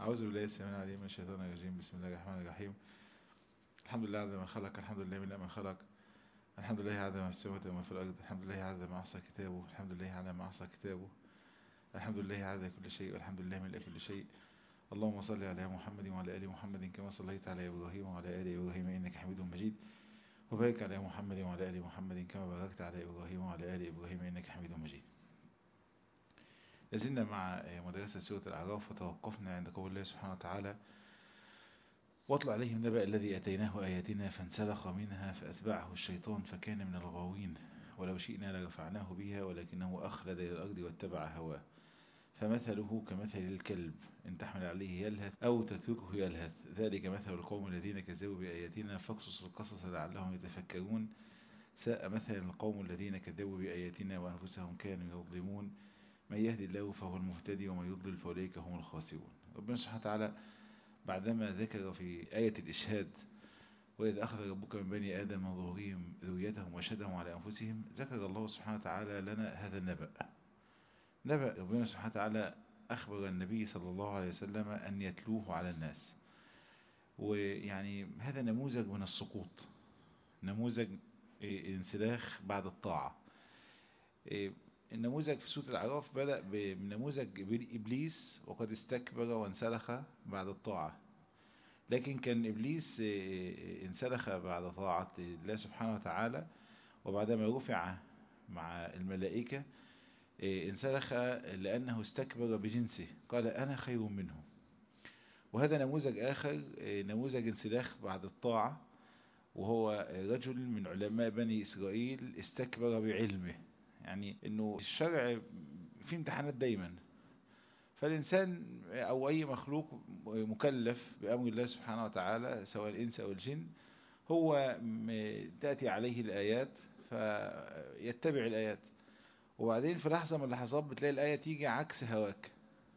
أعوذ بالله السميع العليم من الشيطان الرجيم بسم الله الرحمن الرحيم الحمد لله عز ما خلق الحمد لله من ما خلق الحمد لله عز ما السماوات وما في الأرض الحمد لله عز ما أحصى كتابه الحمد لله على ما أحصى كتابه الحمد لله عز كل شيء والحمد لله من كل شيء اللهم صل على محمد وعلى آل محمد كما صليت على إبراهيم وعلى آل إبراهيم إنك حميد مجيد وبارك على محمد وعلى آل محمد كما باركت على إبراهيم وعلى آل إبراهيم إنك حميد مجيد لازلنا مع مدرسة سورة الأعراف وتوقفنا عند قول الله سبحانه وتعالى واطلع عليهم نبأ الذي أتيناه آياتنا فانسلخ منها فأتبعه الشيطان فكان من الغاوين ولو شئنا لرفعناه بها ولكنه أخلد إلى الأرض واتبع هواه فمثله كمثل الكلب إن تحمل عليه يلهث أو تتركه يلهث ذلك مثل القوم الذين كذبوا بآياتنا فاقصص القصص لعلهم يتفكرون ساء مثل القوم الذين كذبوا بآياتنا وأنفسهم كانوا يظلمون من يهدي الله فهو المهتدي ومن يضلل فأولئك هم الخاسرون ربنا سبحانه وتعالى بعدما ذكر في آية الإشهاد وإذ أخذ ربك من بني آدم من ظهورهم ذريتهم وشهدهم على أنفسهم ذكر الله سبحانه وتعالى لنا هذا النبأ نبأ ربنا سبحانه وتعالى أخبر النبي صلى الله عليه وسلم أن يتلوه على الناس ويعني هذا نموذج من السقوط نموذج انسلاخ بعد الطاعة النموذج في سورة الأعراف بدأ بنموذج إبليس وقد استكبر وانسلخ بعد الطاعة لكن كان إبليس انسلخ بعد طاعة الله سبحانه وتعالى وبعدما رفع مع الملائكة انسلخ لأنه استكبر بجنسه قال أنا خير منه وهذا نموذج آخر نموذج انسلاخ بعد الطاعة وهو رجل من علماء بني إسرائيل استكبر بعلمه يعني انه الشرع في امتحانات دايما فالإنسان أو أي مخلوق مكلف بأمر الله سبحانه وتعالى سواء الإنس أو الجن هو تأتي عليه الآيات فيتبع الآيات وبعدين في لحظة من اللحظات بتلاقي الآية تيجي عكس هواك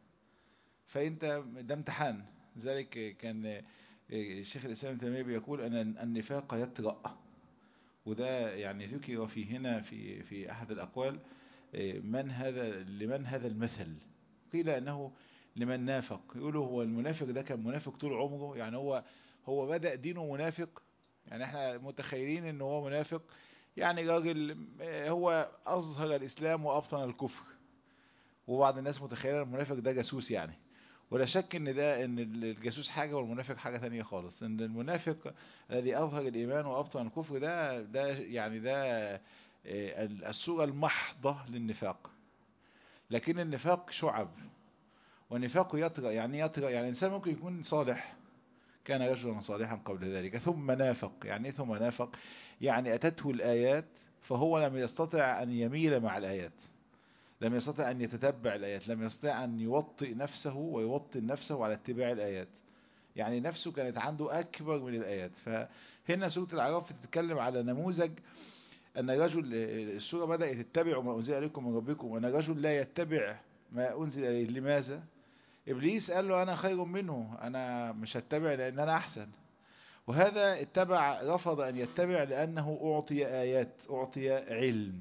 فأنت ده امتحان لذلك كان الشيخ الإسلام التيمية بيقول أن النفاق يطرأ وده يعني ذكر في هنا في في أحد الأقوال من هذا لمن هذا المثل قيل أنه لمن نافق يقولوا هو المنافق ده كان منافق طول عمره يعني هو هو بدأ دينه منافق يعني احنا متخيلين ان هو منافق يعني راجل هو أظهر الإسلام وأبطن الكفر وبعض الناس متخيلة المنافق ده جاسوس يعني ولا شك ان ده ان الجاسوس حاجة والمنافق حاجة تانية خالص ان المنافق الذي اظهر الايمان وابطن الكفر ده ده يعني ده الصورة المحضة للنفاق لكن النفاق شعب والنفاق يطرأ يعني يطرأ يعني الانسان ممكن يكون صالح كان رجلا صالحا قبل ذلك ثم نافق يعني ثم نافق يعني اتته الايات فهو لم يستطع ان يميل مع الايات لم يستطع أن يتتبع الآيات لم يستطع أن يوطئ نفسه ويوطئ نفسه على اتباع الآيات يعني نفسه كانت عنده أكبر من الآيات فهنا سورة العراف تتكلم على نموذج أن الرجل السورة بدأت تتبع ما أنزل عليكم من ربكم وأن الرجل لا يتبع ما أنزل إليه لماذا إبليس قال له أنا خير منه أنا مش هتبع لأن أنا أحسن وهذا اتبع رفض أن يتبع لأنه أعطي آيات أعطي علم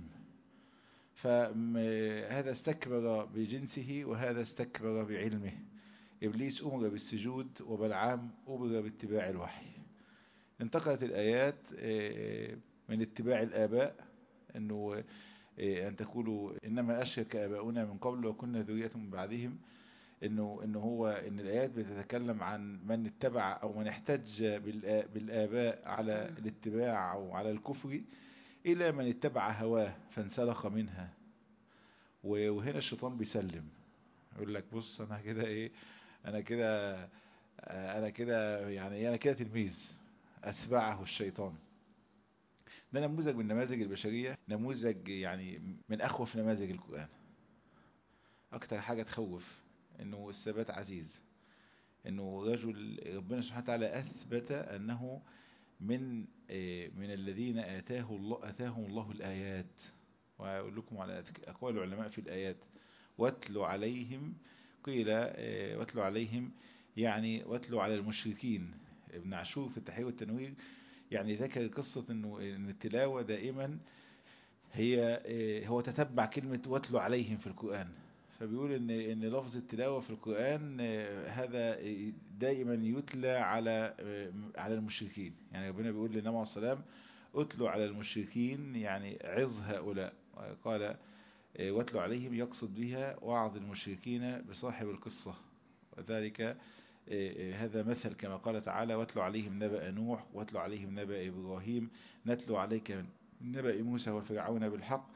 فهذا استكبر بجنسه وهذا استكبر بعلمه إبليس أمر بالسجود وبلعام أمر باتباع الوحي انتقلت الآيات من اتباع الآباء أنه أن تقولوا إنما أشرك آباؤنا من قبل وكنا ذرية من بعدهم إنه, إنه هو إن الآيات بتتكلم عن من اتبع أو من احتج بالآباء على الاتباع أو على الكفر إلى من اتبع هواه فانسلخ منها وهنا الشيطان بيسلم يقول لك بص أنا كده إيه أنا كده أنا كده يعني أنا كده تلميذ أتبعه الشيطان ده نموذج من نماذج البشرية نموذج يعني من أخوف نماذج القرآن أكتر حاجة تخوف إنه الثبات عزيز إنه رجل ربنا سبحانه وتعالى أثبت أنه من من الذين آتاه الله آتاهم الله الآيات وأقول لكم على أقوال العلماء في الآيات واتلوا عليهم قيل واتلوا عليهم يعني واتلوا على المشركين ابن عاشور في التحرير والتنوير يعني ذكر قصة انه ان التلاوة دائما هي هو تتبع كلمة واتلوا عليهم في القرآن فبيقول ان ان لفظ التلاوة في القرآن هذا دائما يتلى على على المشركين يعني ربنا بيقول للنبي عليه السلام اتلوا على المشركين يعني عظ هؤلاء قال واتلوا عليهم يقصد بها وعظ المشركين بصاحب القصة وذلك هذا مثل كما قال تعالى واتلوا عليهم نبأ نوح واتلوا عليهم نبأ إبراهيم نتلو عليك نبأ موسى وفرعون بالحق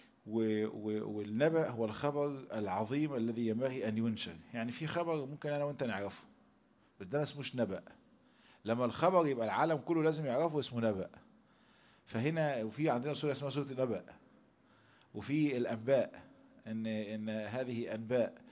والنبأ هو الخبر العظيم الذي ينبغي أن ينشر يعني في خبر ممكن أنا وأنت نعرفه بس ده ما اسموش نبأ لما الخبر يبقى العالم كله لازم يعرفه اسمه نبأ فهنا وفي عندنا سورة اسمها سورة النبأ وفي الأنباء إن إن هذه أنباء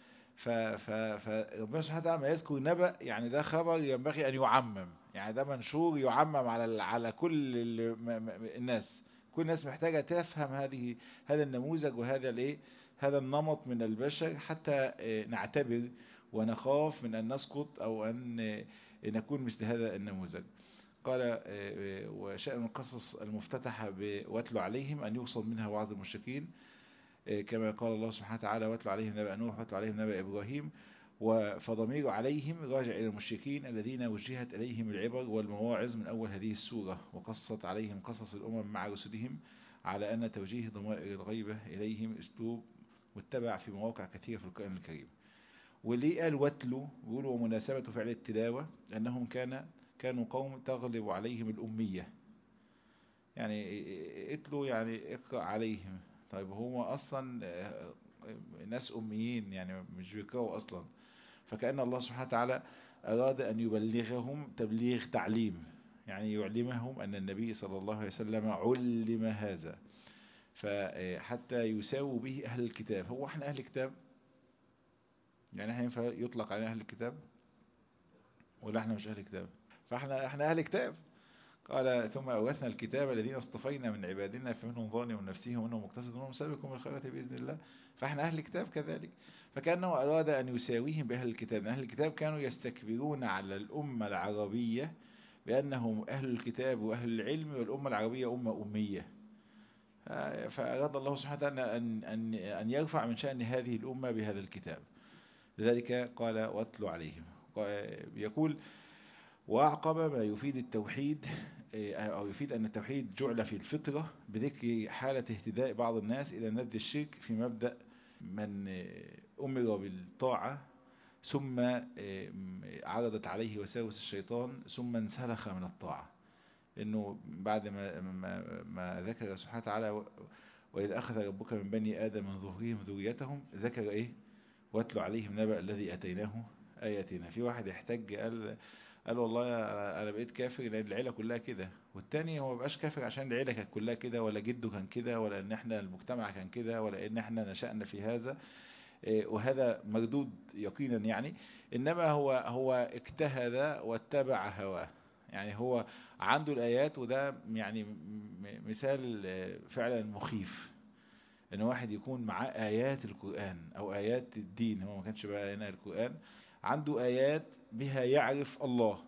فربنا سبحانه وتعالى ما يذكر نبأ يعني ده خبر ينبغي أن يعمم يعني ده منشور يعمم على على كل الناس كل الناس محتاجة تفهم هذه هذا النموذج وهذا الايه هذا النمط من البشر حتى نعتبر ونخاف من أن نسقط أو أن نكون مثل هذا النموذج قال وشأن القصص المفتتحة بواتلو عليهم أن يوصل منها وعظ المشركين كما قال الله سبحانه وتعالى واتلو عليهم نبأ نوح واتلو عليهم نبأ إبراهيم فضمير عليهم راجع إلى المشركين الذين وجهت إليهم العبر والمواعظ من أول هذه السورة وقصت عليهم قصص الأمم مع رسلهم على أن توجيه ضمائر الغيبة إليهم أسلوب متبع في مواقع كثيرة في القرآن الكريم وليه قال واتلو بيقولوا ومناسبة فعل التلاوة أنهم كان كانوا قوم تغلب عليهم الأمية يعني اتلو يعني اقرأ عليهم طيب هم أصلا ناس أميين يعني مش بيقرأوا أصلا فكأن الله سبحانه وتعالى أراد أن يبلغهم تبليغ تعليم يعني يعلمهم أن النبي صلى الله عليه وسلم علم هذا فحتى يساووا به أهل الكتاب هو احنا أهل الكتاب يعني احنا ينفع يطلق علينا أهل الكتاب ولا احنا مش أهل الكتاب فاحنا احنا أهل الكتاب قال ثم أورثنا الكتاب الذين اصطفينا من عبادنا فمنهم ظالم نفسه ومنهم مقتصد ومنهم سابق بالخيرات بإذن الله فاحنا أهل الكتاب كذلك فكأنه أراد أن يساويهم بأهل الكتاب أهل الكتاب كانوا يستكبرون على الأمة العربية بأنهم أهل الكتاب وأهل العلم والأمة العربية أمة أمية فأراد الله سبحانه وتعالى أن, أن, أن يرفع من شأن هذه الأمة بهذا الكتاب لذلك قال واتلوا عليهم يقول وأعقب ما يفيد التوحيد أو يفيد أن التوحيد جعل في الفطرة بذكر حالة اهتداء بعض الناس إلى نبذ الشرك في مبدأ من أمر بالطاعة ثم عرضت عليه وساوس الشيطان ثم انسلخ من الطاعة إنه بعد ما, ما, ما ذكر سبحانه وتعالى وإذ أخذ ربك من بني آدم من ظهورهم ذريتهم ذكر إيه واتلوا عليهم نبأ الذي أتيناه آياتنا في واحد يحتج قال قال والله انا بقيت كافر لان العيله كلها كده والتاني هو مبقاش كافر عشان العيله كانت كلها كده ولا جده كان كده ولا ان احنا المجتمع كان كده ولا ان احنا نشأنا في هذا وهذا مردود يقينا يعني انما هو هو اجتهد واتبع هواه يعني هو عنده الايات وده يعني مثال فعلا مخيف ان واحد يكون معاه ايات القرآن او ايات الدين هو ما كانش بقى هنا القرآن عنده ايات بها يعرف الله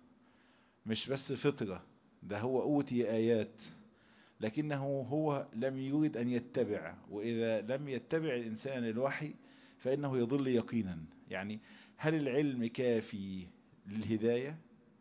مش بس فطرة ده هو أوتي آيات لكنه هو لم يريد أن يتبع وإذا لم يتبع الإنسان الوحي فإنه يضل يقينا يعني هل العلم كافي للهداية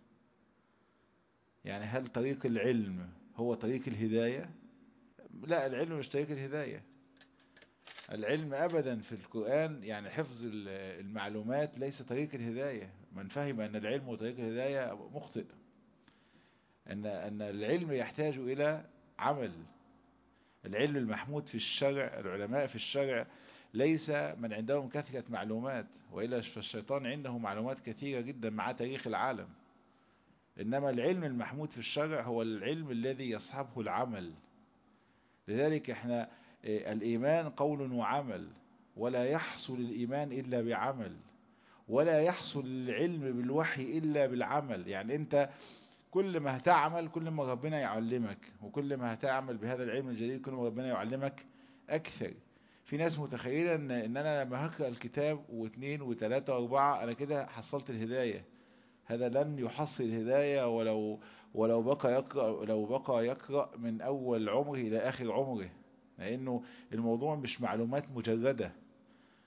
يعني هل طريق العلم هو طريق الهداية لا العلم مش طريق الهداية العلم أبدا في القرآن يعني حفظ المعلومات ليس طريق الهداية من فهم أن العلم هو طريق الهداية مخطئ أن, أن العلم يحتاج إلى عمل العلم المحمود في الشرع العلماء في الشرع ليس من عندهم كثرة معلومات وإلا فالشيطان عنده معلومات كثيرة جدا مع تاريخ العالم إنما العلم المحمود في الشرع هو العلم الذي يصحبه العمل لذلك احنا الإيمان قول وعمل ولا يحصل الإيمان إلا بعمل ولا يحصل العلم بالوحي إلا بالعمل يعني أنت كل ما هتعمل كل ما ربنا يعلمك وكل ما هتعمل بهذا العلم الجديد كل ما ربنا يعلمك أكثر في ناس متخيلة إن, إن أنا لما هقرأ الكتاب واثنين وثلاثة واربعة أنا كده حصلت الهداية هذا لن يحصل الهداية ولو ولو بقى يقرأ لو بقى يقرأ من أول عمره إلى آخر عمره لأنه الموضوع مش معلومات مجردة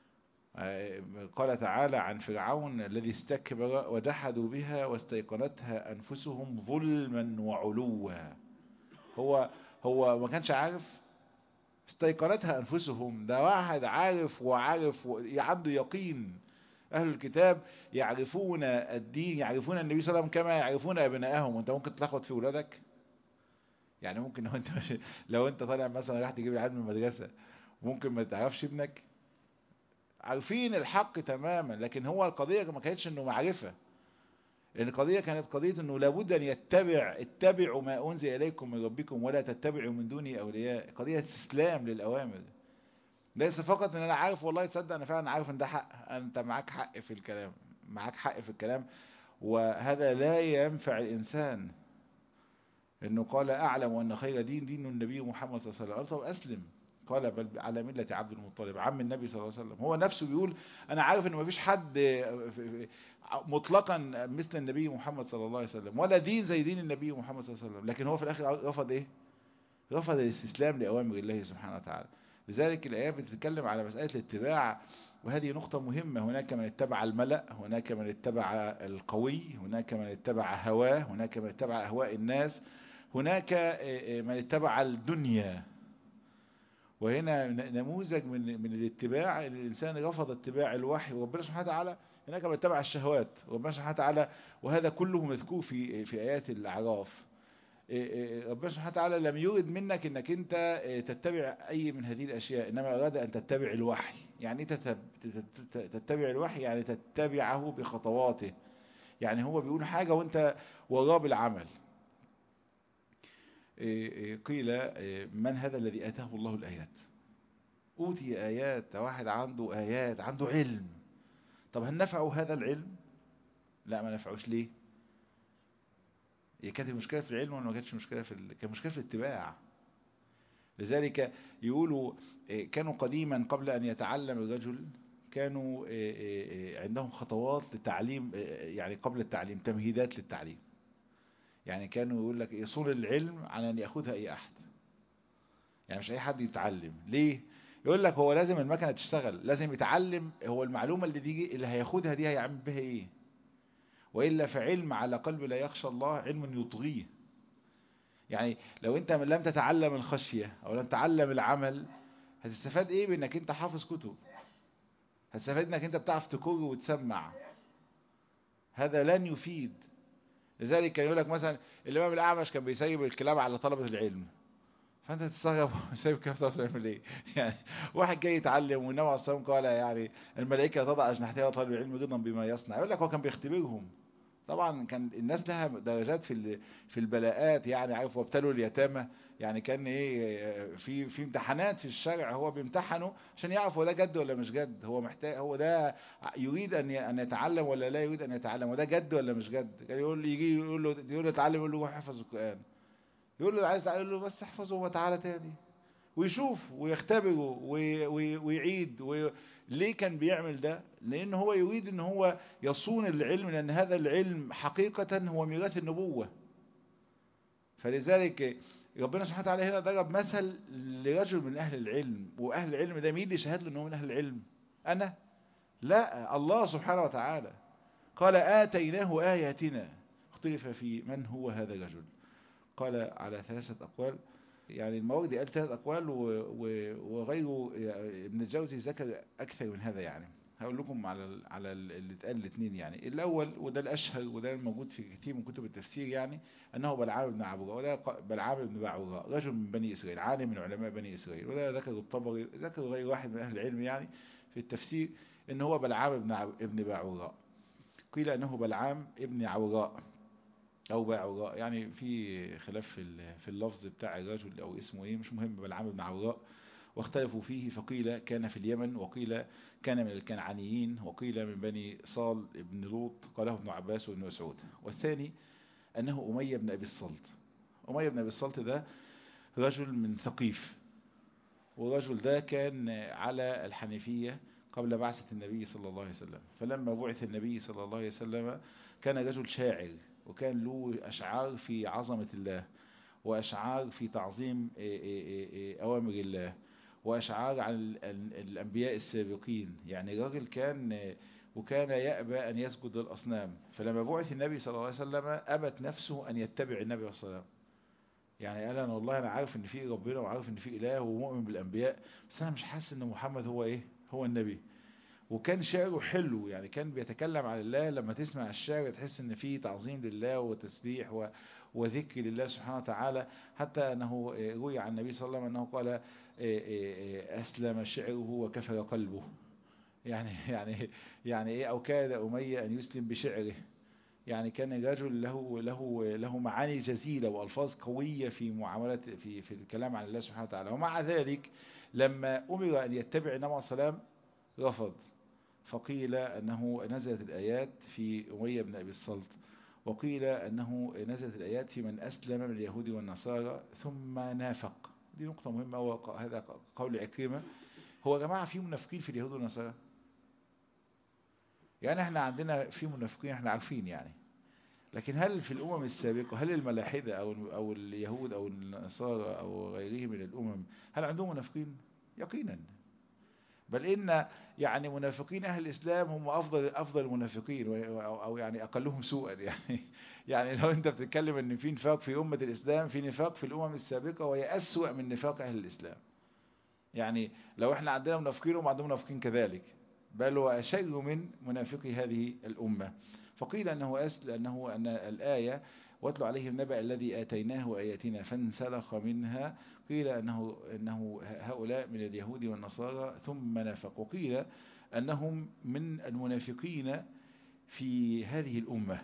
قال تعالى عن فرعون الذي استكبر وجحدوا بها واستيقنتها أنفسهم ظلما وعلوا هو هو ما كانش عارف استيقنتها أنفسهم ده واحد عارف وعارف عنده يقين أهل الكتاب يعرفون الدين يعرفون النبي صلى الله عليه وسلم كما يعرفون أبنائهم وأنت ممكن تلخبط في ولادك يعني ممكن لو أنت لو أنت طالع مثلا راح تجيب العيال من المدرسة ممكن ما تعرفش ابنك عارفين الحق تماما لكن هو القضية ما كانتش انه معرفة القضية كانت قضية انه لابد ان يتبع اتبعوا ما انزل اليكم من ربكم ولا تتبعوا من دوني اولياء قضية استسلام للاوامر ليس فقط ان انا عارف والله تصدق انا فعلا عارف ان ده حق انت معاك حق في الكلام معاك حق في الكلام وهذا لا ينفع الانسان انه قال اعلم ان خير دين دين النبي محمد صلى الله عليه وسلم طب اسلم قال بل على ملة عبد المطلب عم النبي صلى الله عليه وسلم هو نفسه بيقول انا عارف ان مفيش حد مطلقا مثل النبي محمد صلى الله عليه وسلم ولا دين زي دين النبي محمد صلى الله عليه وسلم لكن هو في الاخر رفض ايه رفض الاستسلام لاوامر الله سبحانه وتعالى لذلك الايات بتتكلم على مسألة الاتباع وهذه نقطة مهمة هناك من اتبع الملأ هناك من اتبع القوي هناك من اتبع هواه هناك من اتبع اهواء الناس هناك من اتبع الدنيا وهنا نموذج من من الاتباع الانسان رفض اتباع الوحي وربنا سبحانه وتعالى هناك من اتبع الشهوات وربنا سبحانه وتعالى وهذا كله مذكور في في ايات الاعراف ربنا سبحانه وتعالى لم يرد منك انك انت تتبع اي من هذه الاشياء انما اراد ان تتبع الوحي يعني تتبع الوحي يعني تتبعه بخطواته يعني هو بيقول حاجة وانت وراه بالعمل قيل من هذا الذي آتاه الله الآيات أوتي آيات واحد عنده آيات عنده علم طب هل نفعه هذا العلم لا ما نفعوش ليه هي كانت المشكلة في العلم ولا ما كانتش مشكلة في ال... كانت مشكلة في الاتباع لذلك يقولوا كانوا قديما قبل أن يتعلم الرجل كانوا عندهم خطوات للتعليم يعني قبل التعليم تمهيدات للتعليم يعني كانوا يقول لك يصون العلم على أن يأخذها أي أحد يعني مش أي حد يتعلم ليه يقول لك هو لازم المكنة تشتغل لازم يتعلم هو المعلومة اللي تيجي اللي هياخدها دي هيعمل بها ايه وإلا فعلم على قلب لا يخشى الله علم يطغيه يعني لو انت لم تتعلم الخشية او لم تتعلم العمل هتستفاد ايه بانك انت حافظ كتب هتستفاد انك انت بتعرف تكر وتسمع هذا لن يفيد لذلك كان يقول لك مثلا الامام الاعمش كان بيسيب الكلام على طلبة العلم فانت تستغرب سايب كلام طلبة العلم ليه يعني واحد جاي يتعلم والنبي عليه الصلاه والسلام قال يعني الملائكه تضع اجنحتها لطالب العلم رضا بما يصنع يقول لك هو كان بيختبرهم طبعا كان الناس لها درجات في في البلاءات يعني عارف وابتلوا اليتامى يعني كان ايه في في امتحانات في الشرع هو بيمتحنه عشان يعرف هو ده جد ولا مش جد هو محتاج هو ده يريد ان ان يتعلم ولا لا يريد ان يتعلم وده جد ولا مش جد كان يقول يجي يقول له يقول له اتعلم يقول له روح احفظ القران يقول له عايز يقول له بس احفظه وتعالى تاني ويشوف ويختبره ويعيد وي... ليه كان بيعمل ده لان هو يريد ان هو يصون العلم لان هذا العلم حقيقة هو ميراث النبوة فلذلك ربنا سبحانه وتعالى هنا ضرب مثل لرجل من اهل العلم واهل العلم ده مين اللي شهد له ان هو من اهل العلم انا لا الله سبحانه وتعالى قال اتيناه اياتنا اختلف في من هو هذا الرجل قال على ثلاثة اقوال يعني المواردي قال ثلاث أقوال وغيره ابن الجوزي ذكر أكثر من هذا يعني هقول لكم على على اللي اتقال الاثنين يعني الأول وده الأشهر وده الموجود في كثير من كتب التفسير يعني أنه بلعام بن عبورة وده بلعام بن بعورة رجل من بني إسرائيل عالم من علماء بني إسرائيل وده ذكر الطبري ذكر غير واحد من أهل العلم يعني في التفسير أنه هو بلعام بن ابن بعوراء قيل أنه بلعام ابن عوراء او باعوراء يعني في خلاف في في اللفظ بتاع الرجل او اسمه ايه مش مهم بلعام بن عوراء واختلفوا فيه فقيل كان في اليمن وقيل كان من الكنعانيين وقيل من بني صال بن لوط قاله ابن عباس وابن مسعود والثاني انه اميه بن ابي الصلت اميه بن ابي الصلت ده رجل من ثقيف والرجل ده كان على الحنيفيه قبل بعثة النبي صلى الله عليه وسلم فلما بعث النبي صلى الله عليه وسلم كان رجل شاعر وكان له أشعار في عظمة الله وأشعار في تعظيم أوامر الله وأشعار عن الأنبياء السابقين يعني الراجل كان وكان يأبى أن يسجد للأصنام فلما بعث النبي صلى الله عليه وسلم أبت نفسه أن يتبع النبي صلى الله عليه وسلم يعني قال أنا والله أنا عارف أن في ربنا وعارف أن في إله ومؤمن بالأنبياء بس أنا مش حاسس أن محمد هو إيه هو النبي وكان شعره حلو يعني كان بيتكلم عن الله لما تسمع الشعر تحس ان فيه تعظيم لله وتسبيح و... وذكر لله سبحانه وتعالى حتى انه روي عن النبي صلى الله عليه وسلم انه قال اسلم شعره وكفر قلبه يعني يعني يعني ايه او كاد اميه ان يسلم بشعره يعني كان الرجل له له له معاني جزيله والفاظ قويه في معامله في في الكلام عن الله سبحانه وتعالى ومع ذلك لما امر ان يتبع النبي عليه الصلاه رفض فقيل أنه نزلت الآيات في أمية بن أبي الصلت وقيل أنه نزلت الآيات في من أسلم من اليهود والنصارى ثم نافق دي نقطة مهمة هو هذا قول عكرمة هو يا جماعة في منافقين في اليهود والنصارى يعني احنا عندنا في منافقين احنا عارفين يعني لكن هل في الأمم السابقة هل الملاحدة أو أو اليهود أو النصارى أو غيرهم من الأمم هل عندهم منافقين؟ يقينا بل إن يعني منافقين أهل الإسلام هم أفضل أفضل المنافقين أو يعني أقلهم سوءا يعني يعني لو أنت بتتكلم إن في نفاق في أمة الإسلام في نفاق في الأمم السابقة وهي أسوأ من نفاق أهل الإسلام يعني لو إحنا عندنا منافقين هم عندهم منافقين كذلك بل وأشد من منافقي هذه الأمة فقيل أنه أسل أنه أن الآية واتلو عليهم نبأ الذي آتيناه آياتنا فانسلخ منها قيل أنه, أنه هؤلاء من اليهود والنصارى ثم نافق وقيل أنهم من المنافقين في هذه الأمة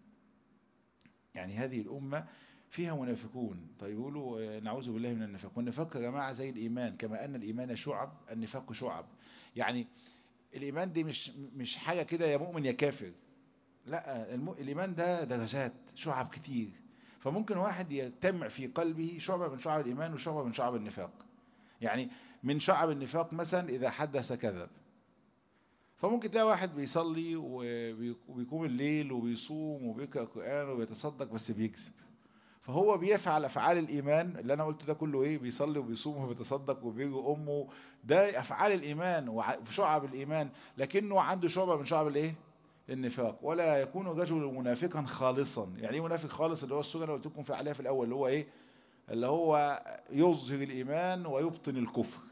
يعني هذه الأمة فيها منافقون طيب يقولوا نعوذ بالله من النفاق والنفاق يا جماعة زي الإيمان كما أن الإيمان شعب النفاق شعب يعني الإيمان دي مش مش حاجة كده يا مؤمن يا كافر لا الإيمان ده درجات شعب كتير فممكن واحد يجتمع في قلبه شعبة من شعب الإيمان وشعبة من شعب النفاق يعني من شعب النفاق مثلا إذا حدث كذب فممكن تلاقي واحد بيصلي وبيقوم الليل وبيصوم وبيقرأ القرآن وبيتصدق بس بيكذب فهو بيفعل أفعال الإيمان اللي أنا قلته ده كله إيه بيصلي وبيصوم وبيتصدق وبيجي أمه ده أفعال الإيمان وشعب الإيمان لكنه عنده شعبة من شعب الإيه النفاق ولا يكون رجل منافقا خالصا يعني ايه منافق خالص اللي هو السورة اللي قلت لكم في عليها في الأول اللي هو إيه اللي هو يظهر الإيمان ويبطن الكفر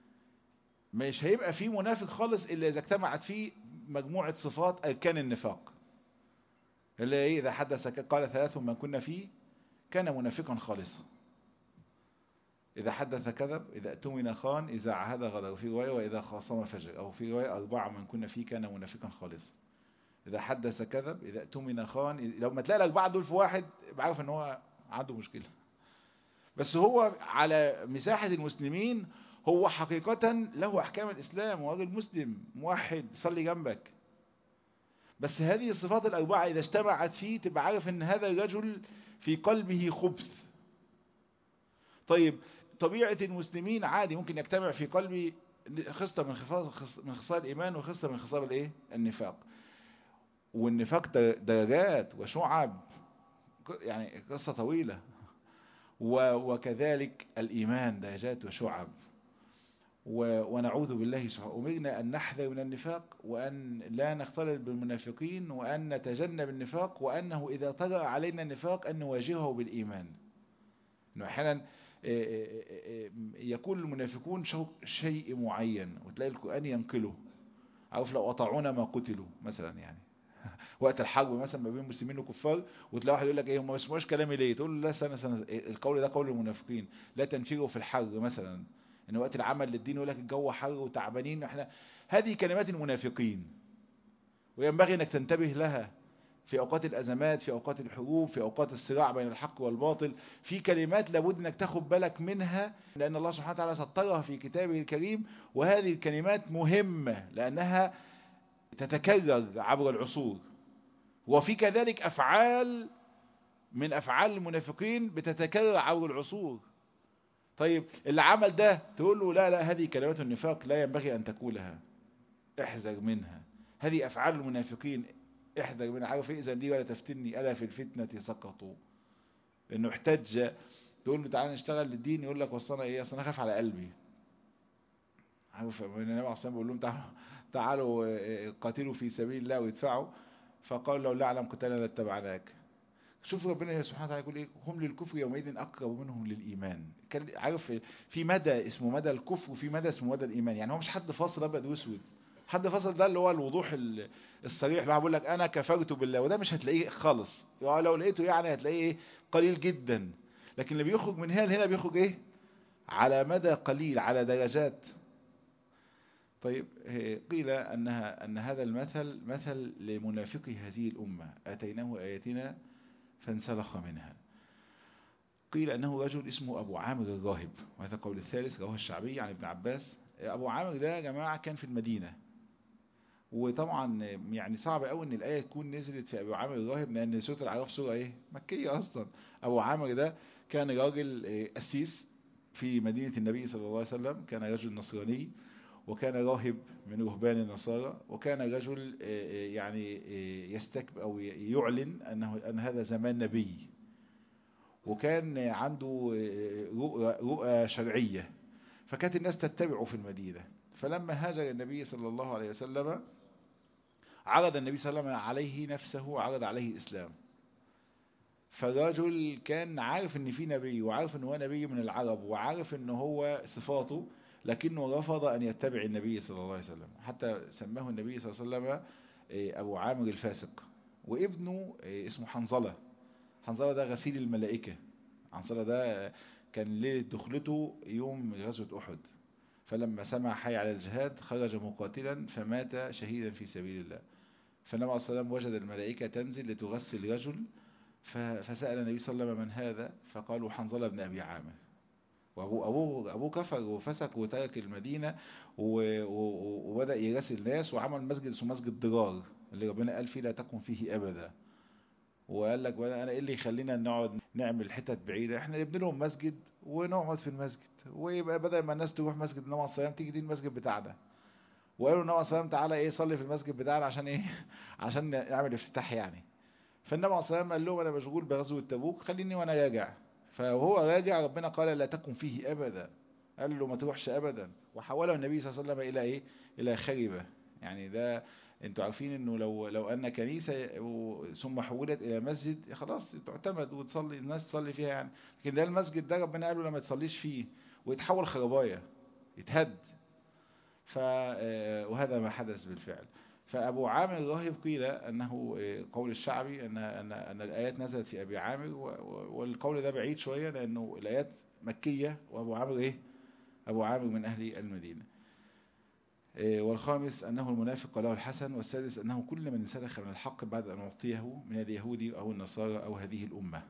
مش هيبقى فيه منافق خالص إلا إذا اجتمعت فيه مجموعة صفات أركان النفاق اللي إيه إذا حدث قال ثلاث من كنا فيه كان منافقا خالصا إذا حدث كذب إذا اؤتمن خان إذا عهد غدر وفي رواية وإذا خاصم فجر أو في رواية أربعة من كنا فيه كان منافقا خالصا إذا حدث كذب إذا اؤتمن خان لو ما تلاقي الأربعة دول في واحد بعرف إن هو عنده مشكلة بس هو على مساحة المسلمين هو حقيقة له أحكام الإسلام وراجل مسلم موحد صلي جنبك بس هذه الصفات الأربعة إذا اجتمعت فيه تبقى عارف إن هذا الرجل في قلبه خبث طيب طبيعة المسلمين عادي ممكن يجتمع في قلبي خصلة من من خصال الإيمان وخصلة من خصال الإيه النفاق والنفاق درجات وشعب يعني قصة طويلة وكذلك الإيمان درجات وشعب ونعوذ بالله سبحانه أمرنا أن نحذر من النفاق وأن لا نختلط بالمنافقين وأن نتجنب النفاق وأنه إذا طرأ علينا النفاق أن نواجهه بالإيمان أنه أحيانا يكون المنافقون شيء معين وتلاقي القرآن ينقله عارف لو أطاعونا ما قتلوا مثلا يعني وقت الحرب مثلا ما بين المسلمين وكفار وتلاقي واحد يقول لك ايه هم ما بيسمعوش كلامي ليه تقول له لا سنه سنه القول ده قول المنافقين لا تنفروا في الحر مثلا ان وقت العمل للدين يقول لك الجو حر وتعبانين احنا هذه كلمات المنافقين وينبغي انك تنتبه لها في اوقات الازمات في اوقات الحروب في اوقات الصراع بين الحق والباطل في كلمات لابد انك تاخد بالك منها لان الله سبحانه وتعالى سطرها في كتابه الكريم وهذه الكلمات مهمة لانها تتكرر عبر العصور وفي كذلك افعال من افعال المنافقين بتتكرر عبر العصور طيب اللي عمل ده تقول له لا لا هذه كلمات النفاق لا ينبغي أن تقولها احذر منها هذه أفعال المنافقين احذر منها عارف إيه دي ولا تفتني ألا في الفتنة سقطوا لأنه احتج تقول له تعالى نشتغل للدين يقول لك وصلنا إيه أصلا أخاف على قلبي عارف النبي عليه الصلاه والسلام بيقول لهم تعالوا تعالوا قاتلوا في سبيل الله ويدفعوا فقالوا لو لا اعلم قتالا لاتبعناك شوف ربنا سبحانه وتعالى يقول ايه هم للكفر يومئذ اقرب منهم للايمان عارف في مدى اسمه مدى الكفر وفي مدى اسمه مدى الايمان يعني هو مش حد فاصل ابيض واسود حد فاصل ده اللي هو الوضوح الصريح اللي بيقول لك انا كفرت بالله وده مش هتلاقيه خالص يعني لو لقيته يعني هتلاقيه ايه قليل جدا لكن اللي بيخرج من هنا لهنا بيخرج ايه على مدى قليل على درجات طيب قيل أنها أن هذا المثل مثل لمنافقي هذه الأمة آتيناه آياتنا فانسلخ منها قيل أنه رجل اسمه أبو عامر الراهب وهذا قول الثالث رواه الشعبي عن ابن عباس أبو عامر ده يا جماعة كان في المدينة وطبعا يعني صعب قوي ان الآية تكون نزلت في أبو عامر الراهب لأن سورة الأعراف سورة إيه مكية أصلا أبو عامر ده كان راجل قسيس في مدينة النبي صلى الله عليه وسلم كان رجل نصراني وكان راهب من رهبان النصارى وكان رجل يعني يستكبر أو يعلن أنه أن هذا زمان نبي وكان عنده رؤى شرعية فكانت الناس تتبعه في المدينة فلما هاجر النبي صلى الله عليه وسلم عرض النبي صلى الله عليه وسلم عليه نفسه وعرض عليه الإسلام فالرجل كان عارف ان في نبي وعارف ان هو نبي من العرب وعارف ان هو صفاته لكنه رفض ان يتبع النبي صلى الله عليه وسلم حتى سماه النبي صلى الله عليه وسلم ابو عامر الفاسق وابنه اسمه حنظلة حنظلة ده غسيل الملائكة حنظلة ده كان ليلة دخلته يوم غزوة احد فلما سمع حي على الجهاد خرج مقاتلا فمات شهيدا في سبيل الله فالنبي عليه الصلاة والسلام وجد الملائكة تنزل لتغسل رجل فسأل النبي صلى الله عليه وسلم من هذا فقالوا حنظلة بن أبي عامر وأبوه أبوه أبوه كفر وفسق وترك المدينة وبدأ يغسل الناس وعمل مسجد اسمه مسجد ضرار اللي ربنا قال فيه لا تكن فيه أبدا وقال لك أنا إيه اللي يخلينا نقعد نعمل حتت بعيدة إحنا نبني لهم مسجد ونقعد في المسجد ويبقى بدل ما الناس تروح مسجد النبي عليه الصلاة تيجي دي المسجد بتاعنا وقالوا النبي عليه الصلاة تعالى إيه صلي في المسجد بتاعنا عشان إيه عشان نعمل افتتاح يعني فالنبي عليه الصلاة قال لهم أنا مشغول بغزوة تبوك خليني وأنا راجع فهو راجع ربنا قال لا تكن فيه أبدا قال له ما تروحش أبدا وحوله النبي صلى الله عليه وسلم إلى إيه إلى خربة يعني ده انتوا عارفين انه لو لو ان كنيسة ثم حولت الى مسجد خلاص تعتمد وتصلي الناس تصلي فيها يعني لكن ده المسجد ده ربنا قال له لما تصليش فيه ويتحول خربايه يتهد ف وهذا ما حدث بالفعل فأبو عامر الراهب قيل أنه قول الشعبي أن, أن, أن الآيات نزلت في أبي عامر والقول ده بعيد شوية لأنه الآيات مكية وأبو عامر إيه أبو عامر من أهل المدينة والخامس أنه المنافق له الحسن والسادس أنه كل من انسلخ من الحق بعد أن أعطيه من اليهود أو النصارى أو هذه الأمة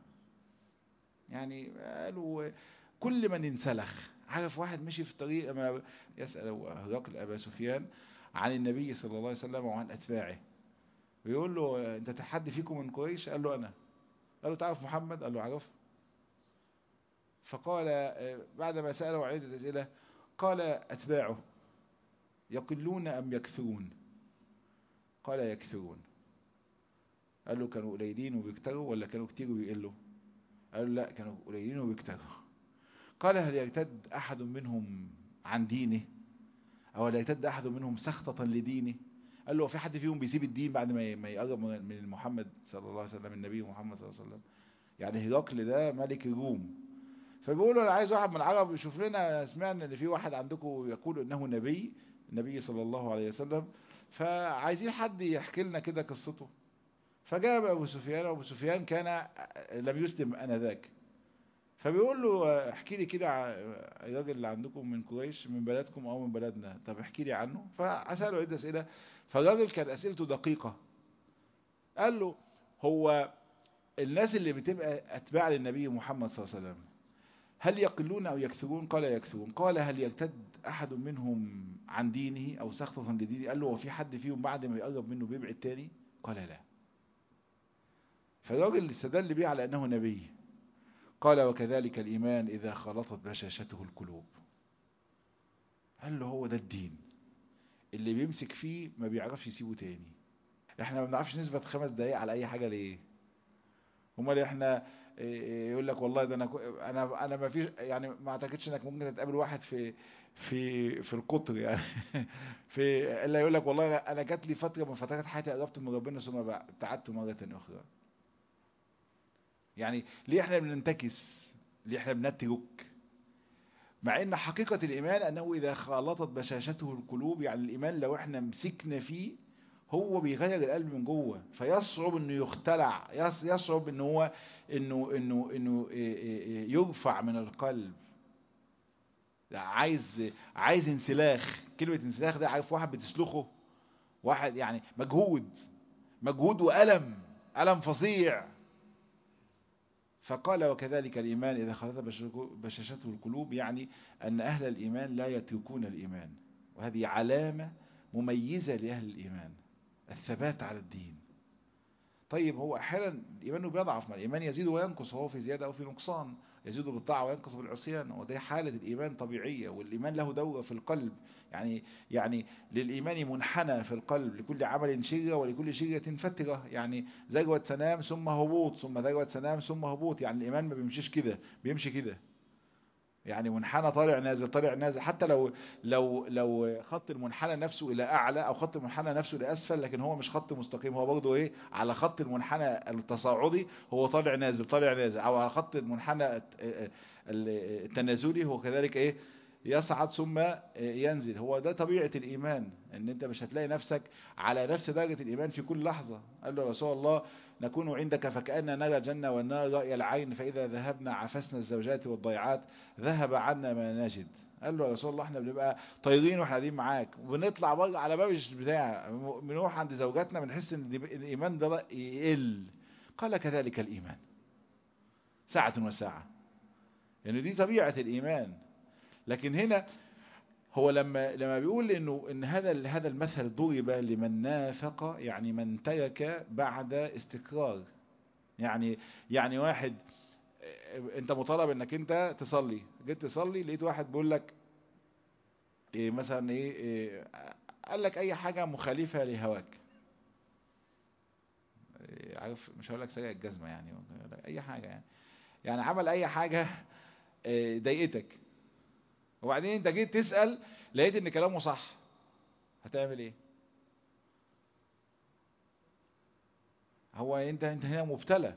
يعني قالوا كل من انسلخ عارف واحد مشي في الطريق أما يسأل هرقل أبا سفيان عن النبي صلى الله عليه وسلم وعن أتباعه ويقول له أنت تحدي فيكم من قريش قال له أنا قال له تعرف محمد قال له عرف فقال بعدما سأله عن عدة أسئلة قال أتباعه يقلون أم يكثرون قال يكثرون قال له كانوا قليلين وبيكتروا ولا كانوا كتير وبيقلوا قال له لا كانوا قليلين وبيكتروا قال هل يرتد أحد منهم عن دينه أو لا يرتد أحد منهم سخطة لدينه قال له في حد فيهم بيسيب الدين بعد ما ما يقرب من محمد صلى الله عليه وسلم النبي محمد صلى الله عليه وسلم يعني هرقل ده ملك الروم فبيقول له انا عايز واحد من العرب يشوف لنا سمعنا ان في واحد عندكم يقول انه نبي النبي صلى الله عليه وسلم فعايزين حد يحكي لنا كده قصته فجاب ابو سفيان وابو سفيان كان لم يسلم انذاك فبيقول له احكي لي كده الراجل اللي عندكم من قريش من بلدكم او من بلدنا طب احكي لي عنه فاساله عده اسئله فالراجل كان اسئلته دقيقه قال له هو الناس اللي بتبقى اتباع للنبي محمد صلى الله عليه وسلم هل يقلون او يكثرون قال يكثرون قال هل يرتد احد منهم عن دينه او سخطة لدينه قال له هو في حد فيهم بعد ما يقرب منه بيبعد تاني قال لا فالراجل استدل بيه على انه نبي قال وكذلك الايمان اذا خلطت بشاشته القلوب قال له هو ده الدين اللي بيمسك فيه ما بيعرفش يسيبه تاني احنا ما بنعرفش نثبت خمس دقايق على اي حاجة ليه امال احنا يقول لك والله ده انا انا انا ما فيش يعني ما اعتقدش انك ممكن تقابل واحد في في في القطر يعني في الا يقول لك والله انا جات لي فتره من فترات حياتي قربت من ربنا ثم ابتعدت مره اخرى يعني ليه احنا بننتكس ليه احنا بنترك مع ان حقيقة الايمان انه اذا خالطت بشاشته القلوب يعني الايمان لو احنا مسكنا فيه هو بيغير القلب من جوه فيصعب انه يختلع يصعب انه هو انه انه انه يرفع من القلب عايز عايز انسلاخ كلمة انسلاخ ده عارف واحد بتسلخه واحد يعني مجهود مجهود وألم ألم فظيع فقال وكذلك الإيمان إذا خلط بشاشته القلوب يعني أن أهل الإيمان لا يتركون الإيمان وهذه علامة مميزة لأهل الإيمان الثبات على الدين طيب هو أحيانا الإيمان بيضعف ما الإيمان يزيد وينقص وهو في زيادة أو في نقصان يزيد بالطاعة وينقص بالعصيان وده حالة الإيمان طبيعية والإيمان له دورة في القلب يعني يعني للإيمان منحنى في القلب لكل عمل شرة ولكل شرة فترة يعني ذروة سنام ثم هبوط ثم ذروة سنام ثم هبوط يعني الإيمان ما بيمشيش كده بيمشي كده يعني منحنى طالع نازل طالع نازل حتى لو لو لو خط المنحنى نفسه الى اعلى او خط المنحنى نفسه لاسفل لكن هو مش خط مستقيم هو برضه ايه على خط المنحنى التصاعدي هو طالع نازل طالع نازل او على خط المنحنى التنازلي هو كذلك ايه يصعد ثم ينزل هو ده طبيعة الإيمان ان انت مش هتلاقي نفسك على نفس درجة الإيمان في كل لحظة قال له رسول الله نكون عندك فكأننا نرى الجنة والنار رأي العين فإذا ذهبنا عفسنا الزوجات والضيعات ذهب عنا ما نجد قال له يا رسول الله احنا بنبقى طايرين واحنا قاعدين معاك وبنطلع بره على باب البتاع بنروح عند زوجاتنا بنحس ان الايمان ده يقل قال كذلك الايمان ساعة وساعة يعني دي طبيعة الايمان لكن هنا هو لما لما بيقول انه ان هذا هذا المثل ضرب لمن نافق يعني من ترك بعد استقرار يعني يعني واحد انت مطالب انك انت تصلي جيت تصلي لقيت واحد بيقول لك إيه مثلا ايه, إيه قال لك اي حاجة مخالفة لهواك إيه عارف مش هقول لك سرق الجزمة يعني اي حاجة يعني يعني عمل اي حاجة إيه ضايقتك وبعدين انت جيت تسأل لقيت ان كلامه صح هتعمل ايه هو انت انت هنا مبتلى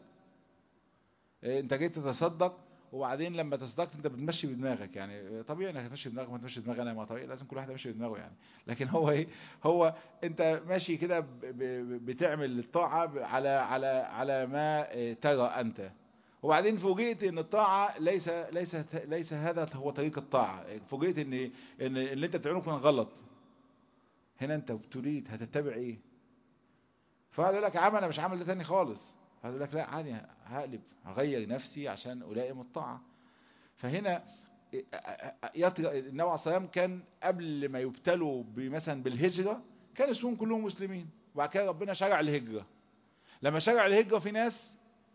انت جيت تتصدق وبعدين لما تصدقت انت بتمشي بدماغك يعني طبيعي انك تمشي بدماغك ما تمشي بدماغ انا ما طبيعي لازم كل واحد يمشي بدماغه يعني لكن هو ايه هو انت ماشي كده بتعمل الطاعه على على على ما ترى انت وبعدين فوجئت ان الطاعه ليس ليس ليس هذا هو طريق الطاعه فوجئت ان ان اللي انت بتعمله كان غلط هنا انت تريد هتتبع ايه فهذا يقول لك يا عم انا مش عامل ده تاني خالص هذا يقول لك لا عادي هقلب هغير نفسي عشان ألائم الطاعة فهنا النبي عليه الصلاة كان قبل ما يبتلوا مثلا بالهجرة كان اسمهم كلهم مسلمين وبعد كده ربنا شرع الهجرة لما شرع الهجرة في ناس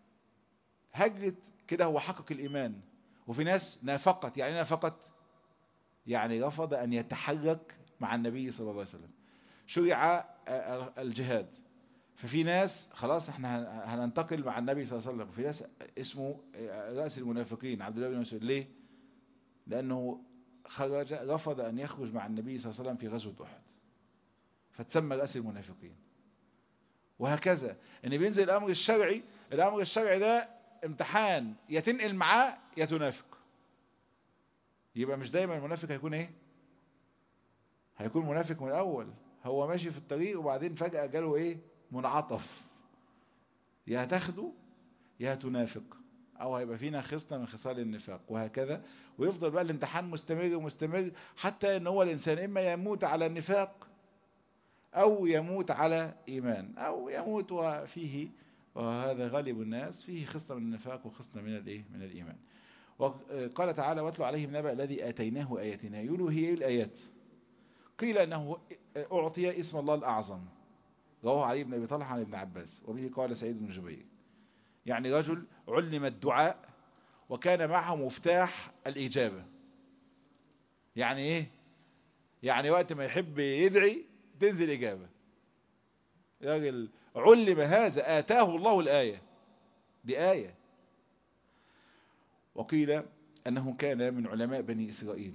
هجرت كده هو حقق الإيمان وفي ناس نافقت يعني نافقت يعني رفض أن يتحرك مع النبي صلى الله عليه وسلم شرع الجهاد ففي ناس خلاص احنا هننتقل مع النبي صلى الله عليه وسلم في ناس اسمه رأس المنافقين عبد الله بن مسعود ليه لأنه خرج رفض أن يخرج مع النبي صلى الله عليه وسلم في غزوة أحد فتسمى رأس المنافقين وهكذا ان بينزل الأمر الشرعي الأمر الشرعي ده امتحان يا تنقل معاه يا تنافق يبقى مش دايما المنافق هيكون ايه هيكون منافق من الأول هو ماشي في الطريق وبعدين فجأة جاله ايه منعطف يا هتاخده يا هتنافق او هيبقى فينا خصلة من خصال النفاق وهكذا ويفضل بقى الامتحان مستمر ومستمر حتى ان هو الانسان اما يموت على النفاق او يموت على ايمان او يموت وفيه وهذا غالب الناس فيه خصلة من النفاق وخصلة من الايه من الايمان وقال تعالى واتلو عليهم نبأ الذي اتيناه اياتنا يقولوا هي الايات قيل انه اعطي اسم الله الاعظم رواه علي بن ابي طلحه عن ابن عباس وبه قال سعيد بن جبير يعني رجل علم الدعاء وكان معه مفتاح الإجابة يعني ايه يعني وقت ما يحب يدعي تنزل إجابة راجل علم هذا آتاه الله الآية دي آية وقيل أنه كان من علماء بني إسرائيل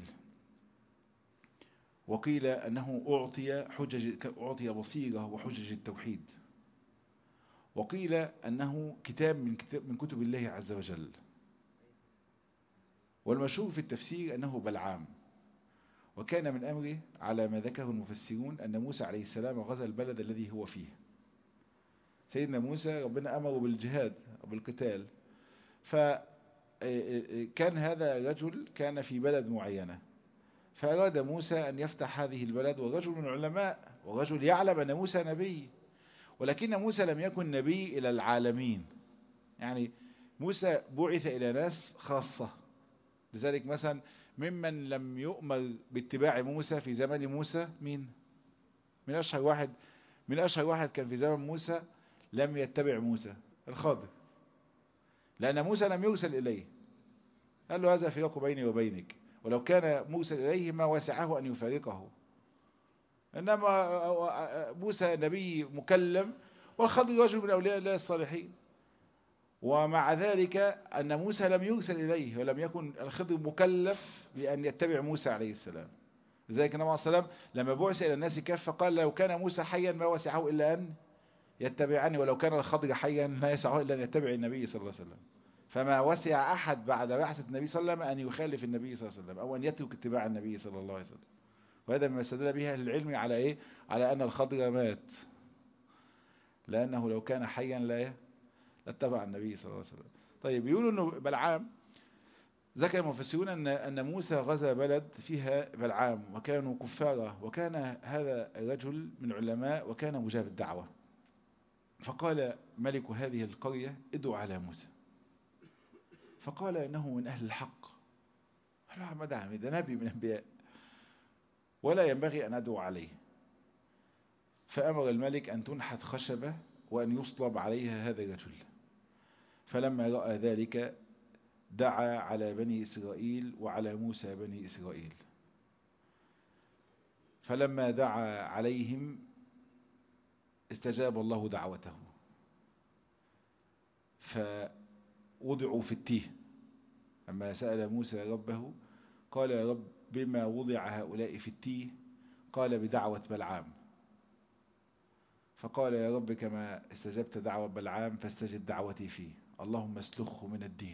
وقيل أنه أعطي حجج أعطي بصيرة وحجج التوحيد وقيل أنه كتاب من كتاب من كتب الله عز وجل والمشهور في التفسير أنه بلعام وكان من أمره على ما ذكره المفسرون أن موسى عليه السلام غزا البلد الذي هو فيه سيدنا موسى ربنا أمره بالجهاد وبالقتال فكان هذا رجل كان في بلد معينة فأراد موسى أن يفتح هذه البلد ورجل من العلماء ورجل يعلم أن موسى نبي ولكن موسى لم يكن نبي إلى العالمين يعني موسى بعث إلى ناس خاصة لذلك مثلا ممن لم يؤمر باتباع موسى في زمن موسى مين من أشهر واحد من أشهر واحد كان في زمن موسى لم يتبع موسى الخاضر لأن موسى لم يرسل إليه قال له هذا فراق بيني وبينك ولو كان موسى إليه ما وسعه أن يفارقه إنما موسى نبي مكلم والخضر رجل من أولياء الله الصالحين ومع ذلك أن موسى لم يرسل إليه ولم يكن الخضر مكلف بأن يتبع موسى عليه السلام لذلك النبي عليه السلام لما بعث إلى الناس كافة قال لو كان موسى حيا ما وسعه إلا أن يتبعني ولو كان الخضر حيا ما يسعه إلا أن يتبع النبي صلى الله عليه وسلم فما وسع أحد بعد بعثة النبي صلى الله عليه وسلم أن يخالف النبي صلى الله عليه وسلم أو أن يترك اتباع النبي صلى الله عليه وسلم وهذا مما استدل به أهل العلم على إيه؟ على أن الخضر مات لأنه لو كان حيا لا لاتبع النبي صلى الله عليه وسلم طيب يقولوا أنه بلعام ذكر المفسرون أن أن موسى غزا بلد فيها بلعام وكانوا كفارة وكان هذا الرجل من علماء وكان مجاب الدعوة فقال ملك هذه القرية ادعوا على موسى فقال إنه من أهل الحق قال ما دعم ده نبي من الأنبياء ولا ينبغي أن أدعو عليه فأمر الملك أن تنحت خشبة وأن يصلب عليها هذا الرجل فلما رأى ذلك دعا على بني إسرائيل وعلى موسى بني إسرائيل فلما دعا عليهم استجاب الله دعوته فوضعوا في التيه أما سأل موسى ربه قال يا رب بما وضع هؤلاء في التيه قال بدعوة بلعام فقال يا رب كما استجبت دعوة بلعام فاستجب دعوتي فيه اللهم اسلخه من الدين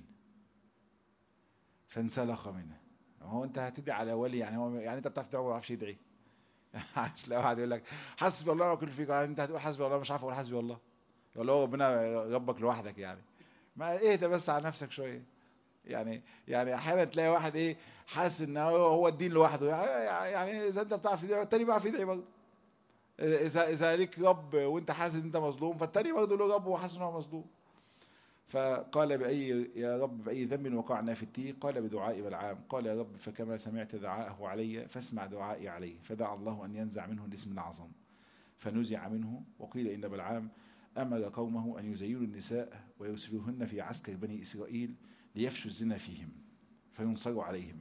فانسلخ منه هو انت هتدعي على ولي يعني هو يعني انت بتعرف تدعي ما بتعرفش يدعي عشان لو واحد يقول لك حسبي الله وكل فيك يعني انت هتقول حسبي الله مش عارف اقول حسبي الله يقول له ربنا ربك لوحدك يعني ما اهدى بس على نفسك شويه يعني يعني احيانا تلاقي واحد ايه حاسس ان هو هو الدين لوحده يعني اذا انت بتعرف تدعي التاني بيعرف يدعي برضه اذا اذا ليك رب وانت حاسس ان انت مظلوم فالتاني برضه له رب وحاسس ان هو مظلوم فقال بأي يا رب بأي ذنب وقعنا في التيه قال بدعاء بلعام قال يا رب فكما سمعت دعاءه علي فاسمع دعائي عليه فدعا الله أن ينزع منه الاسم الأعظم فنزع منه وقيل إن بلعام أمر قومه أن يزينوا النساء ويرسلوهن في عسكر بني إسرائيل ليفشوا الزنا فيهم فينصروا عليهم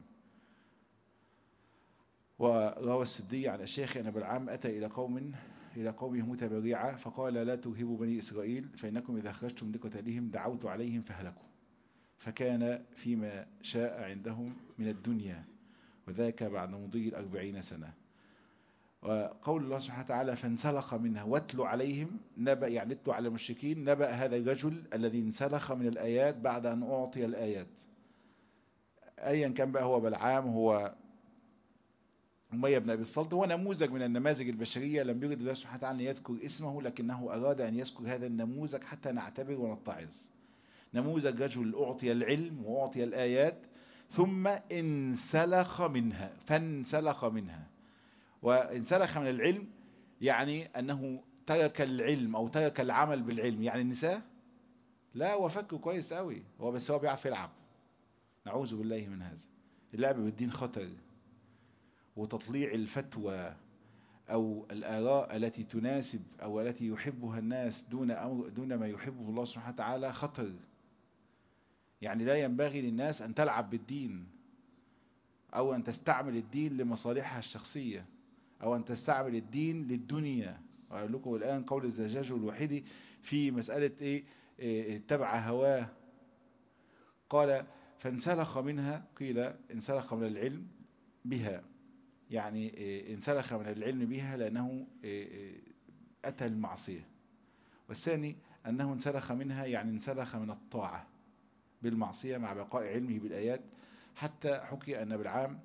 وروى السدي عن الشيخ أن بلعام أتى إلى قوم إلى قومه متبرعة فقال لا ترهبوا بني إسرائيل فإنكم إذا خرجتم لقتالهم دعوت عليهم فهلكوا فكان فيما شاء عندهم من الدنيا وذاك بعد مضي الأربعين سنة وقول الله سبحانه وتعالى فانسلخ منها واتلوا عليهم نبأ يعني اتلوا على المشركين نبأ هذا الرجل الذي انسلخ من الآيات بعد أن أعطي الآيات أيا كان بقى هو بلعام هو أمية بن أبي الصلت هو نموذج من النماذج البشرية لم يرد الله سبحانه وتعالى أن يذكر اسمه لكنه أراد أن يذكر هذا النموذج حتى نعتبر ونتعظ نموذج رجل أعطي العلم وأعطي الآيات ثم انسلخ منها فانسلخ منها وانسلخ من العلم يعني أنه ترك العلم أو ترك العمل بالعلم يعني النساء لا هو فكه كويس قوي هو بس هو بيعرف يلعب نعوذ بالله من هذا اللعب بالدين خطر وتطليع الفتوى أو الآراء التي تناسب أو التي يحبها الناس دون أمر دون ما يحبه الله سبحانه وتعالى خطر يعني لا ينبغي للناس أن تلعب بالدين أو أن تستعمل الدين لمصالحها الشخصية أو أن تستعمل الدين للدنيا وأقول لكم الآن قول الزجاج الوحيدي في مسألة إيه, إيه تبع هواه قال فانسلخ منها قيل انسلخ من العلم بها يعني انسلخ من العلم بها لأنه أتى المعصية والثاني أنه انسلخ منها يعني انسلخ من الطاعة بالمعصية مع بقاء علمه بالآيات حتى حكي أن بالعام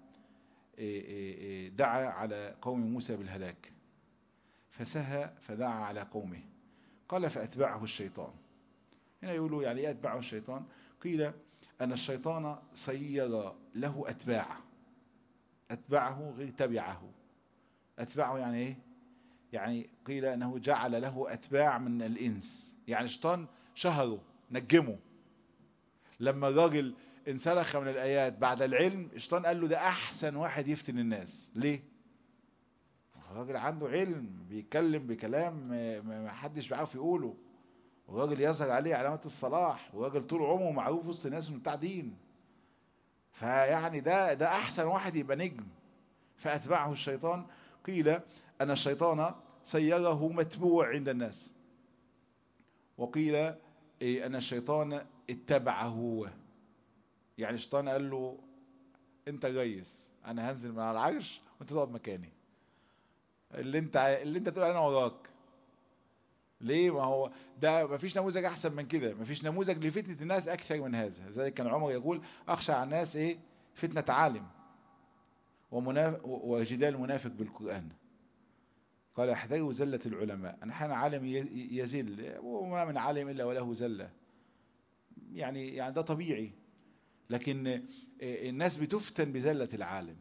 دعا على قوم موسى بالهلاك فسهى فدعا على قومه قال فأتبعه الشيطان هنا يقولوا يعني ايه أتبعه الشيطان قيل أن الشيطان صير له أتباع أتبعه غير تبعه أتبعه يعني إيه يعني قيل أنه جعل له أتباع من الإنس يعني الشيطان شهره نجمه لما الراجل انسلخ من الآيات بعد العلم الشيطان قال له ده أحسن واحد يفتن الناس ليه الراجل عنده علم بيتكلم بكلام ما حدش بيعرف يقوله والراجل يظهر عليه علامات الصلاح والراجل طول عمره معروف وسط الناس انه بتاع دين فيعني ده ده احسن واحد يبقى نجم فاتبعه الشيطان قيل ان الشيطان سيره متبوع عند الناس وقيل إيه ان الشيطان اتبعه هو يعني الشيطان قال له انت ريس انا هنزل من على العرش وانت تقعد مكاني اللي انت اللي انت تقول انا وراك ليه ما هو ده ما فيش نموذج احسن من كده ما فيش نموذج لفتنة الناس اكثر من هذا زي كان عمر يقول اخشى على الناس ايه فتنة عالم ومناف... وجدال منافق بالقرآن قال احذروا زلة العلماء أنا حين عالم يزل وما من عالم إلا وله زلة يعني يعني ده طبيعي لكن الناس بتفتن بزلة العالم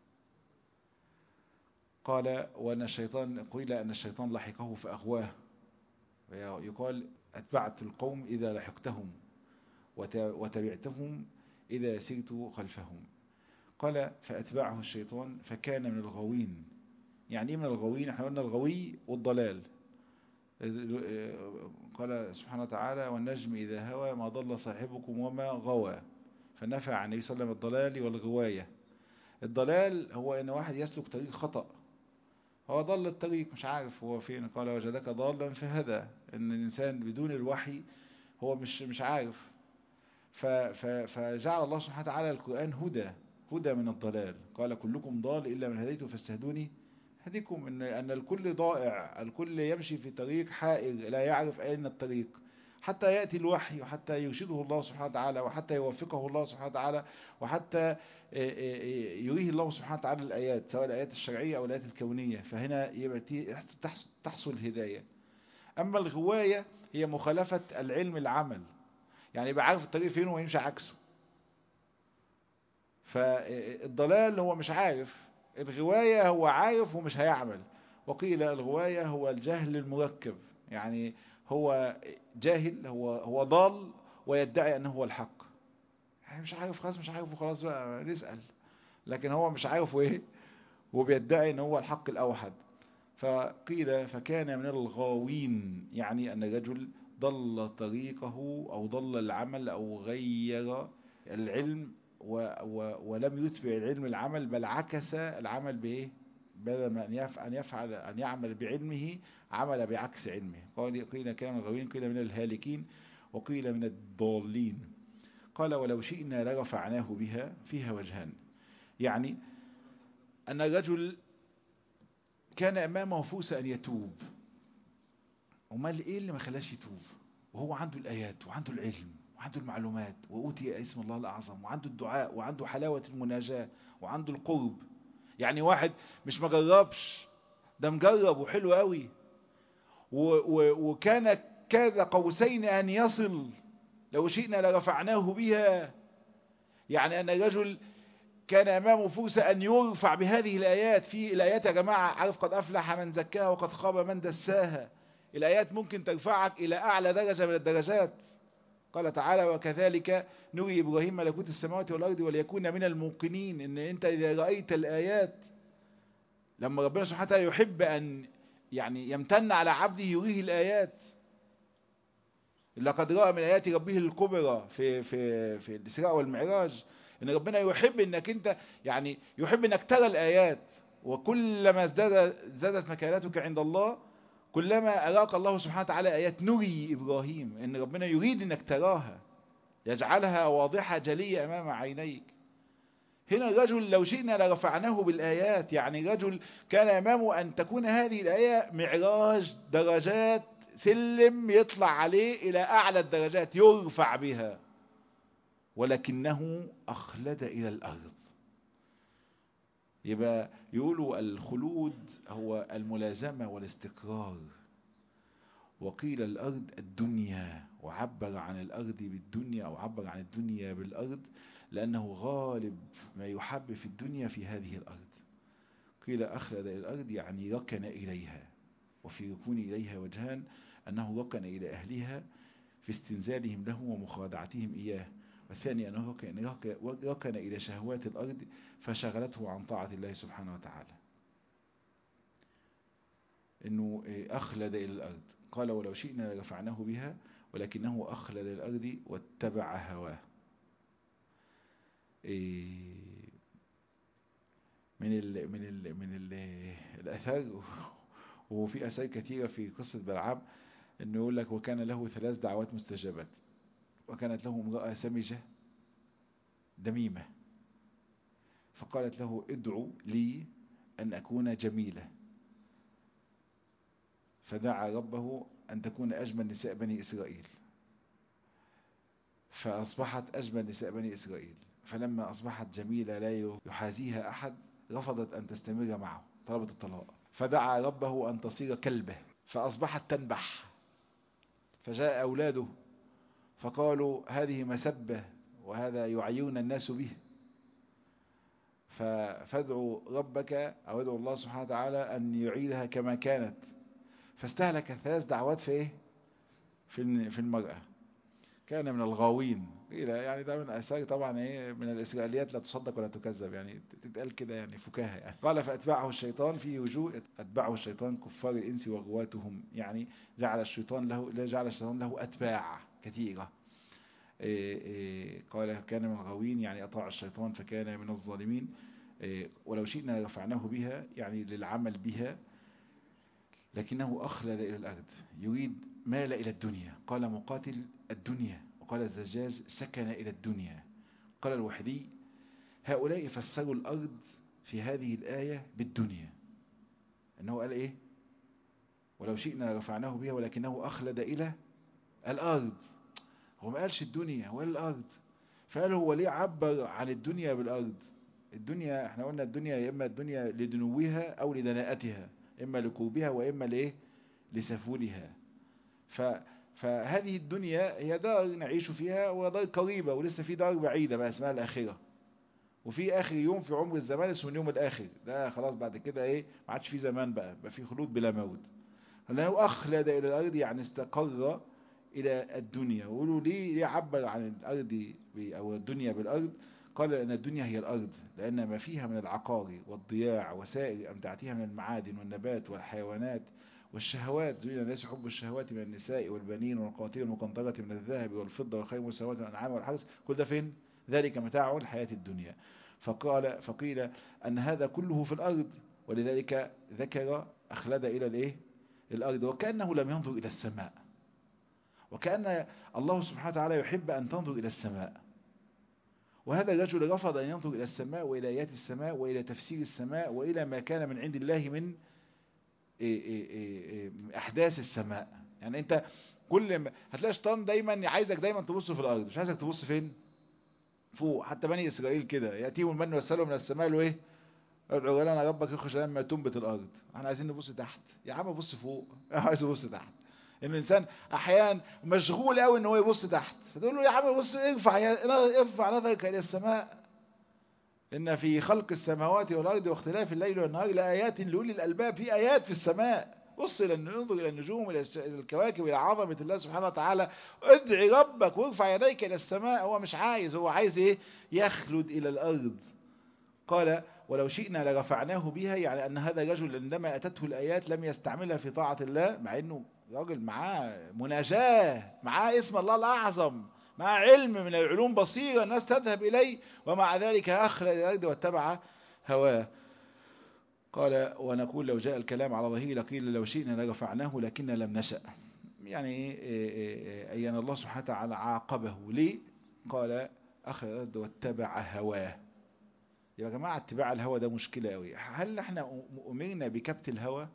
قال وأن الشيطان قيل أن الشيطان لحقه فأغواه يقال أتبعت القوم إذا لحقتهم وتبعتهم إذا سرت خلفهم قال فأتبعه الشيطان فكان من الغوين يعني ايه من الغوين احنا قلنا الغوي والضلال قال سبحانه وتعالى والنجم إذا هوى ما ضل صاحبكم وما غوى فنفع عن النبي صلى الله عليه وسلم الضلال والغواية الضلال هو ان واحد يسلك طريق خطأ هو ضل الطريق مش عارف هو فين قال وجدك ضالا فهدى ان الانسان بدون الوحي هو مش مش عارف فجعل الله سبحانه وتعالى القرآن هدى هدى من الضلال قال كلكم ضال إلا من هديته فاستهدوني هديكم إن, أن الكل ضائع الكل يمشي في طريق حائر لا يعرف أين الطريق حتى يأتي الوحي وحتى يرشده الله سبحانه وتعالى وحتى يوفقه الله سبحانه وتعالى وحتى يريه الله سبحانه وتعالى الآيات سواء الآيات الشرعية أو الآيات الكونية فهنا يبقى تحصل هداية أما الغواية هي مخالفة العلم العمل يعني يبقى عارف الطريق فين ويمشي عكسه فالضلال هو مش عارف الغواية هو عارف ومش هيعمل وقيل الغواية هو الجهل المركب يعني هو جاهل هو هو ضال ويدعي انه هو الحق يعني مش عارف خلاص مش عارف وخلاص بقى نسأل لكن هو مش عارف ايه وبيدعي ان هو الحق الاوحد فقيل فكان من الغاوين يعني ان الرجل ضل طريقه او ضل العمل او غير العلم و و ولم يتبع العلم العمل بل عكس العمل بايه بدل ما ان يفعل ان يفعل ان يعمل بعلمه عمل بعكس علمه قال قيل كان من الغاوين قيل من الهالكين وقيل من الضالين قال ولو شئنا لرفعناه بها فيها وجهان يعني ان الرجل كان امامه فرصه ان يتوب امال ايه اللي ما خلاش يتوب وهو عنده الايات وعنده العلم وعنده المعلومات وأوتي اسم الله الأعظم وعنده الدعاء وعنده حلاوة المناجاة وعنده القرب يعني واحد مش مجربش ده مجرب وحلو قوي وكان كاد قوسين أن يصل لو شئنا لرفعناه بها يعني أن الرجل كان أمامه فرصة أن يرفع بهذه الآيات في الآيات يا جماعة عارف قد أفلح من زكاها وقد خاب من دساها الآيات ممكن ترفعك إلى أعلى درجة من الدرجات قال تعالى وكذلك نري إبراهيم ملكوت السماوات والأرض وليكون من الموقنين إن أنت إذا رأيت الآيات لما ربنا سبحانه وتعالى يحب أن يعني يمتن على عبده يريه الآيات لقد رأى من آيات ربه الكبرى في في في الإسراء والمعراج إن ربنا يحب إنك أنت يعني يحب إنك ترى الآيات وكلما ازداد زادت مكانتك عند الله كلما أراك الله سبحانه وتعالى آيات نري إبراهيم إن ربنا يريد إنك تراها يجعلها واضحة جلية أمام عينيك هنا الرجل لو شئنا لرفعناه بالآيات يعني رجل كان أمامه أن تكون هذه الآية معراج درجات سلم يطلع عليه إلى أعلى الدرجات يرفع بها ولكنه أخلد إلى الأرض يبقى يقولوا الخلود هو الملازمة والاستقرار وقيل الأرض الدنيا وعبر عن الأرض بالدنيا أو عبر عن الدنيا بالأرض لأنه غالب ما يحب في الدنيا في هذه الأرض قيل أخلد إلى الأرض يعني ركن إليها وفي ركون إليها وجهان أنه ركن إلى أهلها في استنزالهم له ومخادعتهم إياه والثاني أنه ركن, ركن إلى شهوات الأرض فشغلته عن طاعة الله سبحانه وتعالى إنه أخلد إلى الأرض قال ولو شئنا لرفعناه بها ولكنه أخلد إلى الأرض واتبع هواه من ال من ال من ال الأثار وفي أثار كثيرة في قصة بلعام انه يقول لك وكان له ثلاث دعوات مستجابات وكانت له امرأة سمجة دميمة فقالت له ادعو لي أن أكون جميلة فدعا ربه أن تكون أجمل نساء بني إسرائيل فأصبحت أجمل نساء بني إسرائيل فلما أصبحت جميلة لا يحازيها أحد رفضت أن تستمر معه طلبت الطلاق فدعا ربه أن تصير كلبه فأصبحت تنبح فجاء أولاده فقالوا هذه مسبة وهذا يعيون الناس به فادعوا ربك أو ادعوا الله سبحانه وتعالى أن يعيدها كما كانت فاستهلك ثلاث دعوات في ايه في المرأة كان من الغاوين يعني ده من أثار طبعا ايه من الإسرائيليات لا تصدق ولا تكذب يعني تتقال كده يعني فكاهة يعني قال فأتبعه الشيطان في وجوه أتبعه الشيطان كفار الإنس وغواتهم يعني جعل الشيطان له جعل الشيطان له أتباع كثيرة إيه إيه قال كان من الغاوين يعني أطاع الشيطان فكان من الظالمين إيه ولو شئنا رفعناه بها يعني للعمل بها لكنه أخلد إلى الأرض يريد مال إلى الدنيا قال مقاتل الدنيا وقال الزجاج سكن إلى الدنيا قال الوحدي هؤلاء فسروا الأرض في هذه الآية بالدنيا أنه قال إيه ولو شئنا رفعناه بها ولكنه أخلد إلى الأرض هو ما قالش الدنيا ولا الأرض فقال هو ليه عبر عن الدنيا بالأرض الدنيا احنا قلنا الدنيا يا إما الدنيا لدنوها أو لدناءتها إما لكوبها وإما لإيه لسفولها ف فهذه الدنيا هي دار نعيش فيها ودار قريبة ولسه في دار بعيدة بقى اسمها الآخرة وفي آخر يوم في عمر الزمان اسمه اليوم الآخر ده خلاص بعد كده إيه ما عادش في زمان بقى بقى في خلود بلا موت لأنه أخلد إلى الأرض يعني استقر إلى الدنيا وقولوا ليه ليه عبر عن الأرض أو الدنيا بالأرض قال أن الدنيا هي الأرض لأن ما فيها من العقار والضياع وسائر أمتعتها من المعادن والنبات والحيوانات والشهوات زين الناس حب الشهوات من النساء والبنين والقناطير المقنطرة من الذهب والفضة والخيل والسماوات والأنعام والحرث كل ده فين؟ ذلك متاع الحياة الدنيا فقال فقيل أن هذا كله في الأرض ولذلك ذكر أخلد إلى الإيه؟ الأرض وكأنه لم ينظر إلى السماء وكأن الله سبحانه وتعالى يحب أن تنظر إلى السماء وهذا الرجل رفض أن ينظر إلى السماء وإلى آيات السماء وإلى تفسير السماء وإلى ما كان من عند الله من أحداث السماء يعني أنت كل ما هتلاقي شيطان دايما عايزك دايما تبص في الأرض مش عايزك تبص فين فوق حتى بني إسرائيل كده يأتيهم المن والسلوى من السماء له إيه ادعوا لنا ربك يخرج لما تنبت الأرض احنا عايزين نبص تحت يا عم بص فوق عايز ابص تحت ان الانسان احيانا مشغول قوي ان هو يبص تحت فتقول له يا عم بص ارفع ارفع نظرك الى السماء ان في خلق السماوات والارض واختلاف الليل والنهار لايات لاولي الالباب في ايات في السماء بص الى انظر الى النجوم الى الكواكب الى عظمه الله سبحانه وتعالى ادعي ربك وارفع يديك الى السماء هو مش عايز هو عايز ايه يخلد الى الارض قال ولو شئنا لرفعناه بها يعني ان هذا الرجل عندما اتته الايات لم يستعملها في طاعه الله مع انه راجل معاه مناجاة معاه اسم الله الأعظم مع علم من العلوم بصيرة الناس تذهب إليه ومع ذلك أخلى إلى الأرض واتبع هواه قال ونقول لو جاء الكلام على ظهير لقيل لو شئنا لرفعناه لكن لم نشأ يعني أين الله سبحانه وتعالى عاقبه ليه قال أخذ الأرض واتبع هواه يا جماعة اتباع الهوى ده مشكلة قوي هل احنا أمرنا بكبت الهوى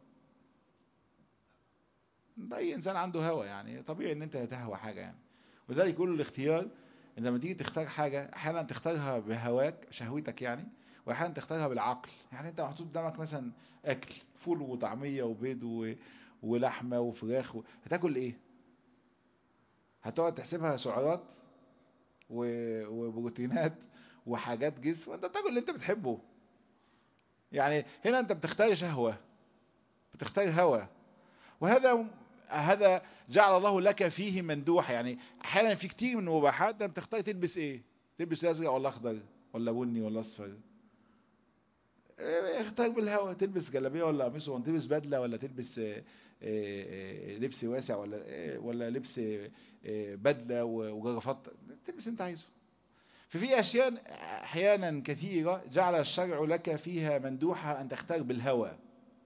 ده أي إنسان عنده هوى يعني طبيعي إن أنت تهوى حاجة يعني وذلك يقول الاختيار إن لما تيجي تختار حاجة أحيانا تختارها بهواك شهوتك يعني وأحيانا تختارها بالعقل يعني أنت محطوط قدامك مثلا أكل فول وطعمية وبيض و... ولحمة وفراخ و... هتاكل إيه؟ هتقعد تحسبها سعرات و... وبروتينات وحاجات جسم وانت بتاكل اللي انت بتحبه يعني هنا انت بتختار شهوة بتختار هوى وهذا هذا جعل الله لك فيه مندوح يعني احيانا في كتير من المباحات انت بتختار تلبس ايه تلبس ازرق ولا اخضر ولا بني ولا اصفر اختار بالهوى تلبس جلابيه ولا قميص ولا تلبس بدله ولا تلبس لبس واسع ولا ولا لبس بدله وجرافات تلبس انت عايزه ففي اشياء احيانا كثيره جعل الشرع لك فيها مندوحه ان تختار بالهوى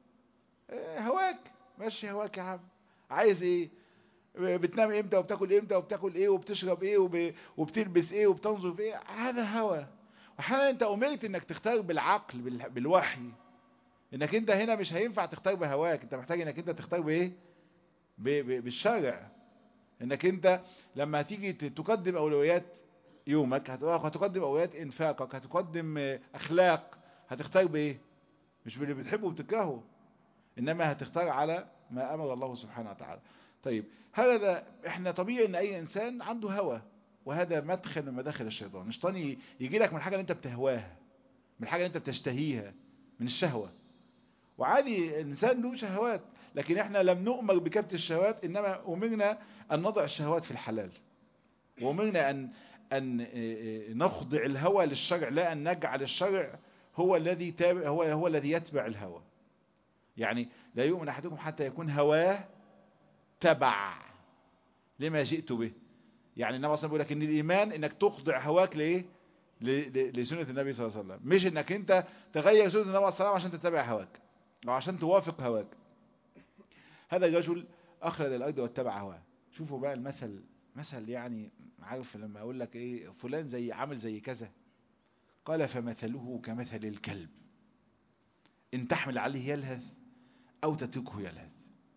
هواك ماشي هواك يا عم عايز ايه بتنام امتى وبتاكل امتى وبتاكل ايه وبتشرب ايه وب... وبتلبس ايه وبتنظر في ايه هذا هوى واحيانا انت امرت انك تختار بالعقل بال... بالوحي انك انت هنا مش هينفع تختار بهواك انت محتاج انك انت تختار بايه ب... ب... بالشرع انك انت لما هتيجي تقدم اولويات يومك هتقدم اولويات انفاقك هتقدم اخلاق هتختار بايه مش باللي بتحبه وبتكرهه انما هتختار على ما امر الله سبحانه وتعالى طيب هذا احنا طبيعي ان اي انسان عنده هوى وهذا مدخل من مداخل الشيطان الشيطان يجي لك من حاجه اللي انت بتهواها من حاجه اللي انت بتشتهيها من الشهوه وعادي الانسان له شهوات لكن احنا لم نؤمر بكبت الشهوات انما امرنا ان نضع الشهوات في الحلال وامرنا ان ان نخضع الهوى للشرع لا ان نجعل الشرع هو الذي تابع هو هو الذي يتبع الهوى يعني لا يؤمن احدكم حتى يكون هواه تبع لما جئت به يعني النبي صلى الله عليه وسلم بيقول لك ان الايمان انك تخضع هواك لايه لسنه النبي صلى الله عليه وسلم مش انك انت تغير سنه النبي صلى الله عليه وسلم عشان تتبع هواك او عشان توافق هواك هذا الرجل اخلد الارض واتبع هواه شوفوا بقى المثل مثل يعني عارف لما اقول لك ايه فلان زي عامل زي كذا قال فمثله كمثل الكلب ان تحمل عليه يلهث او تتركه يلهث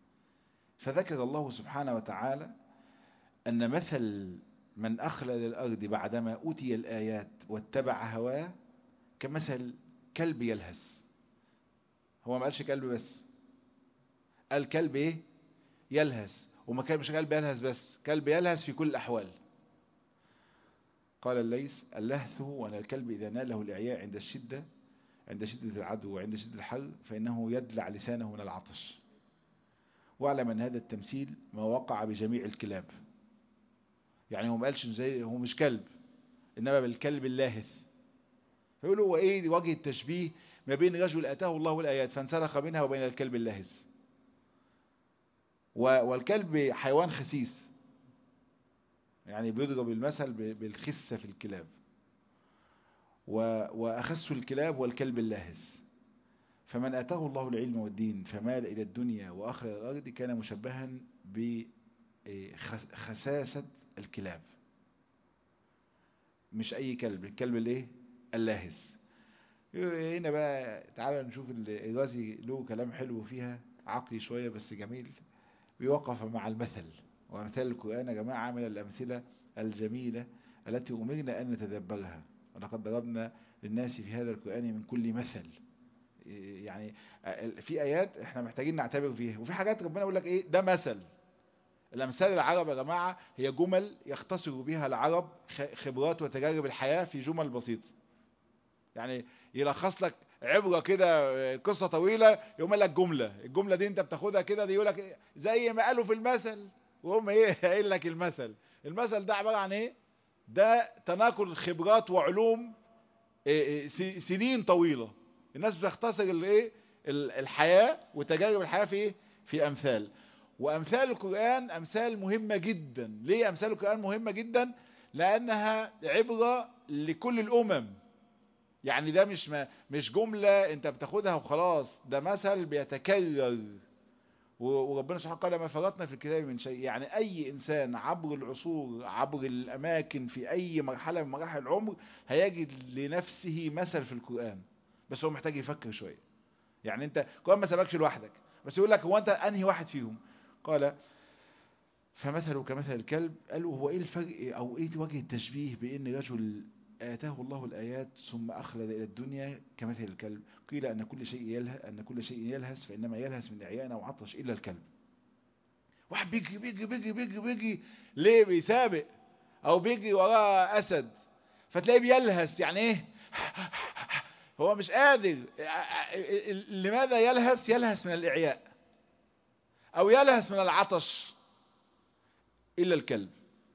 فذكر الله سبحانه وتعالى ان مثل من اخلد الارض بعدما اوتي الايات واتبع هواه كمثل كلب يلهث هو ما قالش كلب بس قال كلب ايه يلهث وما كان مش كلب يلهث بس كلب يلهث في كل الأحوال قال الليث اللهث وأن الكلب إذا ناله الإعياء عند الشدة عند شدة العدو وعند شدة الحر فإنه يدلع لسانه من العطش واعلم أن هذا التمثيل ما وقع بجميع الكلاب يعني هو ما قالش زي هو مش كلب إنما بالكلب اللاهث فيقولوا هو إيه وجه التشبيه ما بين رجل أتاه الله الآيات فانسلخ منها وبين الكلب اللاهث والكلب حيوان خسيس يعني بيضرب المثل بالخسة في الكلاب وأخس الكلاب والكلب اللاهث فمن أتاه الله العلم والدين فمال إلى الدنيا وأخرج الأرض كان مشبها بخساسة الكلاب مش أي كلب الكلب الايه اللاهث هنا بقى تعالى نشوف الرازي له كلام حلو فيها عقلي شوية بس جميل بيوقف مع المثل ومثال القرآن يا جماعة من الأمثلة الجميلة التي أمرنا أن نتدبرها ولقد ضربنا للناس في هذا القرآن من كل مثل يعني في آيات احنا محتاجين نعتبر فيها وفي حاجات ربنا يقول لك ايه ده مثل الأمثال العرب يا جماعة هي جمل يختصر بها العرب خبرات وتجارب الحياة في جمل بسيطة يعني يلخص لك عبرة كده قصة طويلة يقوم لك جملة الجملة دي انت بتاخدها كده دي يقول لك زي ما قالوا في المثل وهم ايه قايل لك المثل المثل ده عبارة عن ايه ده تناقل خبرات وعلوم سنين طويلة الناس بتختصر الايه الحياة وتجارب الحياة في ايه في امثال وامثال القرآن امثال مهمة جدا ليه امثال القرآن مهمة جدا لانها عبرة لكل الامم يعني ده مش ما مش جملة انت بتاخدها وخلاص ده مثل بيتكرر وربنا سبحانه قال ما فرطنا في الكتاب من شيء يعني اي انسان عبر العصور عبر الاماكن في اي مرحلة من مراحل العمر هيجد لنفسه مثل في القرآن بس هو محتاج يفكر شوية يعني انت القرآن ما سبكش لوحدك بس يقول لك هو انت انهي واحد فيهم قال فمثله كمثل الكلب قالوا هو ايه الفرق او ايه وجه التشبيه بان رجل آتاه الله الآيات ثم أخلد إلى الدنيا كمثل الكلب قيل أن كل شيء يلهث أن كل شيء يلهث فإنما يلهث من إعيان أو عطش إلا الكلب واحد بيجي بيجي بيجي بيجي بيجي ليه بيسابق أو بيجي وراه أسد فتلاقيه بيلهث يعني إيه هو مش قادر لماذا يلهث يلهث من الإعياء أو يلهث من العطش إلا الكلب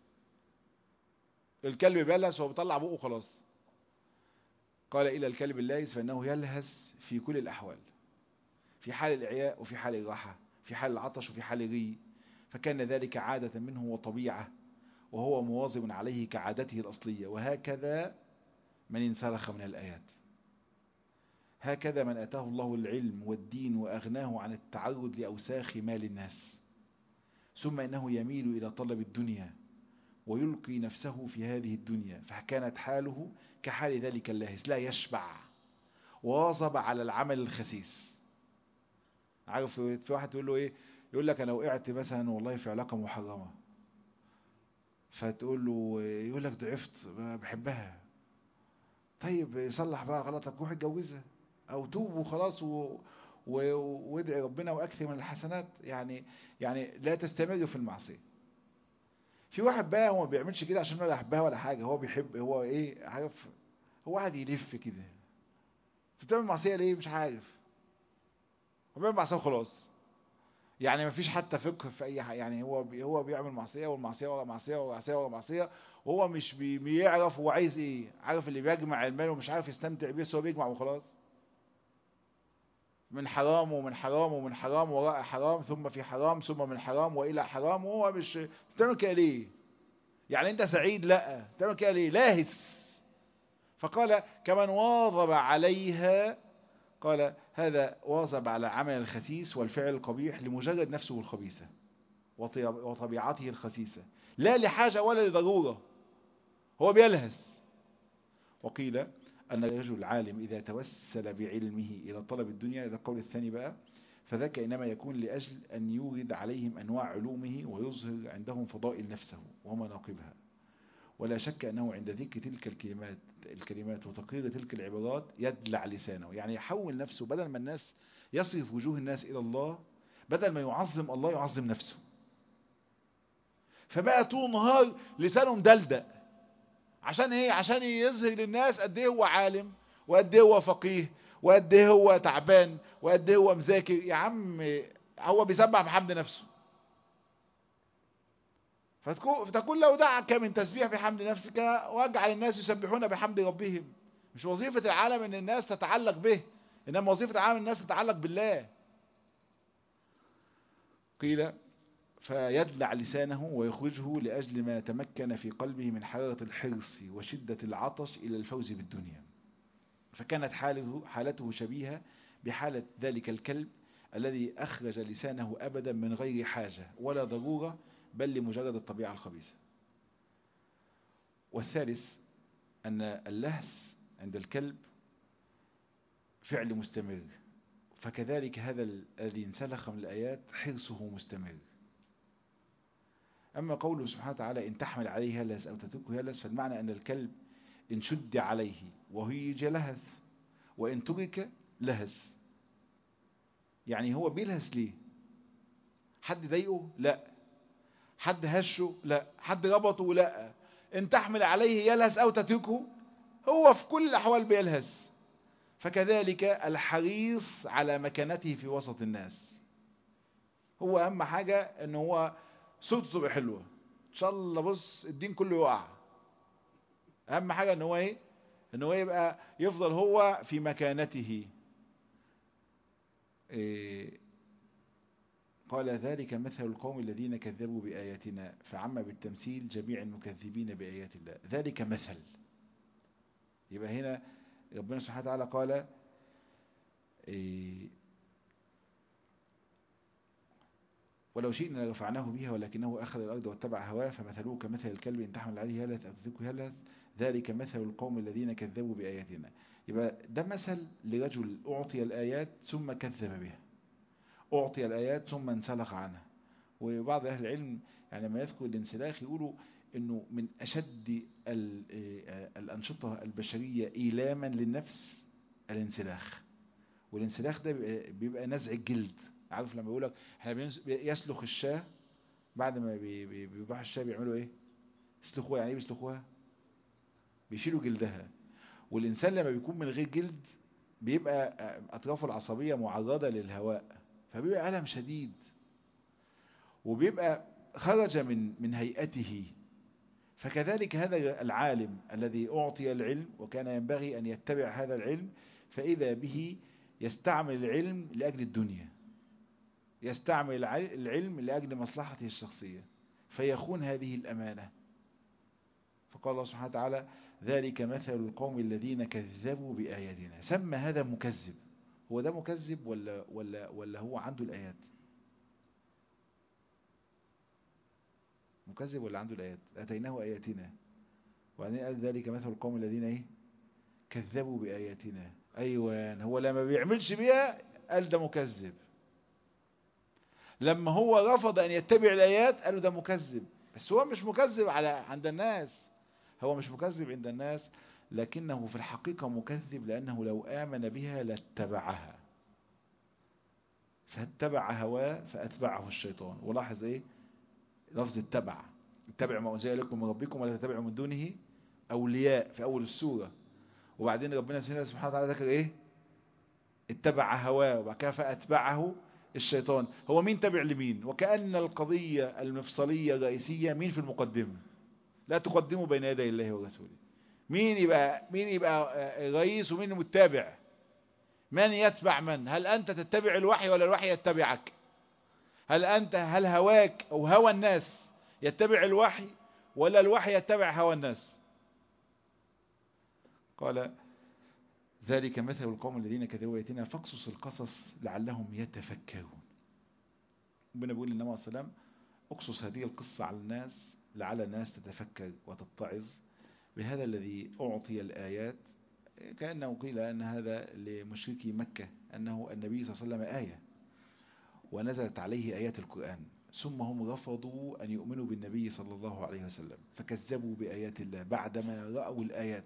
الكلب بيلهث وهو بيطلع بقه خلاص قال إلى الكلب الليث فإنه يلهث في كل الأحوال في حال الإعياء وفي حال الراحة في حال العطش وفي حال الري فكان ذلك عادة منه وطبيعة وهو مواظب عليه كعادته الأصلية وهكذا من انسلخ من الآيات هكذا من أتاه الله العلم والدين وأغناه عن التعرض لأوساخ مال الناس ثم إنه يميل إلى طلب الدنيا ويلقي نفسه في هذه الدنيا فكانت حاله كحال ذلك اللاهس لا يشبع واظب على العمل الخسيس عارف في واحد تقول له ايه يقول لك انا وقعت مثلا والله في علاقة محرمة فتقول له يقول لك ضعفت بحبها طيب صلح بقى غلطك روح اتجوزها او توب وخلاص و... وادعي ربنا واكثر من الحسنات يعني يعني لا تستمر في المعصيه في واحد بقى هو ما بيعملش كده عشان ولا يحبها ولا حاجة هو بيحب هو ايه عارف هو قاعد يلف كده انت بتعمل معصية ليه مش عارف هو بيعمل معصية وخلاص يعني ما فيش حتى فقه في اي حاجة يعني هو بي هو بيعمل معصية والمعصية ورا معصية ورا معصية ورا معصية وهو مش بي بيعرف هو عايز ايه عارف اللي بيجمع المال ومش عارف يستمتع بيه بس هو بيجمع وخلاص من حرام ومن حرام ومن حرام وراء حرام ثم في حرام ثم من حرام وإلى حرام وهو مش تعمل كده ليه يعني انت سعيد لا تعمل كده ليه لاهس فقال كمن واظب عليها قال هذا واظب على عمل الخسيس والفعل القبيح لمجرد نفسه الخبيثة وطبيعته الخسيسة لا لحاجة ولا لضرورة هو بيلهس وقيل أن الرجل العالم إذا توسل بعلمه إلى طلب الدنيا إذا القول الثاني بقى فذاك إنما يكون لأجل أن يورد عليهم أنواع علومه ويظهر عندهم فضائل نفسه ومناقبها ولا شك أنه عند ذكر تلك الكلمات الكلمات وتقرير تلك العبارات يدلع لسانه يعني يحول نفسه بدل ما الناس يصرف وجوه الناس إلى الله بدل ما يعظم الله يعظم نفسه فبقى طول النهار لسانه مدلدق عشان ايه عشان يظهر للناس قد ايه هو عالم وقد ايه هو فقيه وقد ايه هو تعبان وقد ايه هو مذاكر يا عم هو بيسبح بحمد نفسه فتكون فتكون لو دعك من تسبيح بحمد نفسك واجعل الناس يسبحون بحمد ربهم مش وظيفة العالم ان الناس تتعلق به انما وظيفة العالم الناس تتعلق بالله قيل فيدلع لسانه ويخرجه لأجل ما تمكن في قلبه من حرارة الحرص وشدة العطش إلى الفوز بالدنيا فكانت حاله حالته شبيهة بحالة ذلك الكلب الذي أخرج لسانه أبدا من غير حاجة ولا ضرورة بل لمجرد الطبيعة الخبيثة والثالث أن اللهس عند الكلب فعل مستمر فكذلك هذا الذي انسلخ من الآيات حرصه مستمر أما قوله سبحانه وتعالى إن تحمل عليه هلس أو تتركه هلس فالمعنى أن الكلب إن شد عليه وهيج لهث وإن ترك لهس يعني هو بيلهس ليه حد ضايقه لا حد هشه لا حد ربطه لا إن تحمل عليه يلهس أو تتركه هو في كل الأحوال بيلهس فكذلك الحريص على مكانته في وسط الناس هو أهم حاجة أنه هو صوته تبقى حلوة ان شاء الله بص الدين كله يقع اهم حاجة ان هو ايه ان هو يبقى يفضل هو في مكانته إيه قال ذلك مثل القوم الذين كذبوا بآياتنا فعم بالتمثيل جميع المكذبين بآيات الله ذلك مثل يبقى هنا ربنا سبحانه وتعالى قال إيه ولو شئنا لرفعناه بها ولكنه أخذ الأرض واتبع هواه فمثلوه كمثل الكلب إن تحمل عليه يلث أو تتركه يلث ذلك مثل القوم الذين كذبوا بآياتنا يبقى ده مثل لرجل أعطي الآيات ثم كذب بها أعطي الآيات ثم انسلخ عنها وبعض أهل العلم يعني لما يذكر الانسلاخ يقولوا أنه من أشد الأنشطة البشرية إيلاما للنفس الانسلاخ والانسلاخ ده بيبقى نزع الجلد عارف لما يقولك احنا يسلخ الشاه بعد ما بيذبحوا الشاه بيعملوا ايه يسلخوها يعني ايه بيسلخوها بيشيلوا جلدها والإنسان لما بيكون من غير جلد بيبقى أطرافه العصبية معرضة للهواء فبيبقى ألم شديد وبيبقى خرج من من هيئته فكذلك هذا العالم الذي أعطي العلم وكان ينبغي أن يتبع هذا العلم فإذا به يستعمل العلم لأجل الدنيا يستعمل العلم لأجل مصلحته الشخصية فيخون هذه الأمانة فقال الله سبحانه وتعالى ذلك مثل القوم الذين كذبوا بآياتنا سمى هذا مكذب هو ده مكذب ولا, ولا, ولا هو عنده الآيات مكذب ولا عنده الآيات أتيناه آياتنا وبعدين قال ذلك مثل القوم الذين ايه كذبوا بآياتنا أيوان هو لما بيعملش بيها قال ده مكذب لما هو رفض أن يتبع الآيات قالوا ده مكذب بس هو مش مكذب على عند الناس هو مش مكذب عند الناس لكنه في الحقيقة مكذب لأنه لو آمن بها لاتبعها فاتبع هواه فأتبعه الشيطان ولاحظ ايه لفظ اتبع اتبع ما أنزل لكم من ربكم ولا تتبعوا من دونه أولياء في أول السورة وبعدين ربنا سبحانه وتعالى ذكر ايه اتبع هواه وبعد كده فأتبعه الشيطان هو مين تبع لمين وكأن القضية المفصلية الرئيسية مين في المقدمة لا تقدموا بين يدي الله ورسوله مين يبقى مين يبقى رئيس ومين المتابع من يتبع من هل أنت تتبع الوحي ولا الوحي يتبعك هل أنت هل هواك أو هوى الناس يتبع الوحي ولا الوحي يتبع هوى الناس قال ذلك مثل القوم الذين كذبوا آياتنا فاقصص القصص لعلهم يتفكرون ربنا بيقول للنبي عليه السلام اقصص هذه القصة على الناس لعل الناس تتفكر وتتعظ بهذا الذي أعطي الآيات كأنه قيل أن هذا لمشركي مكة أنه النبي صلى الله عليه وسلم آية ونزلت عليه آيات القرآن ثم هم رفضوا أن يؤمنوا بالنبي صلى الله عليه وسلم فكذبوا بآيات الله بعدما رأوا الآيات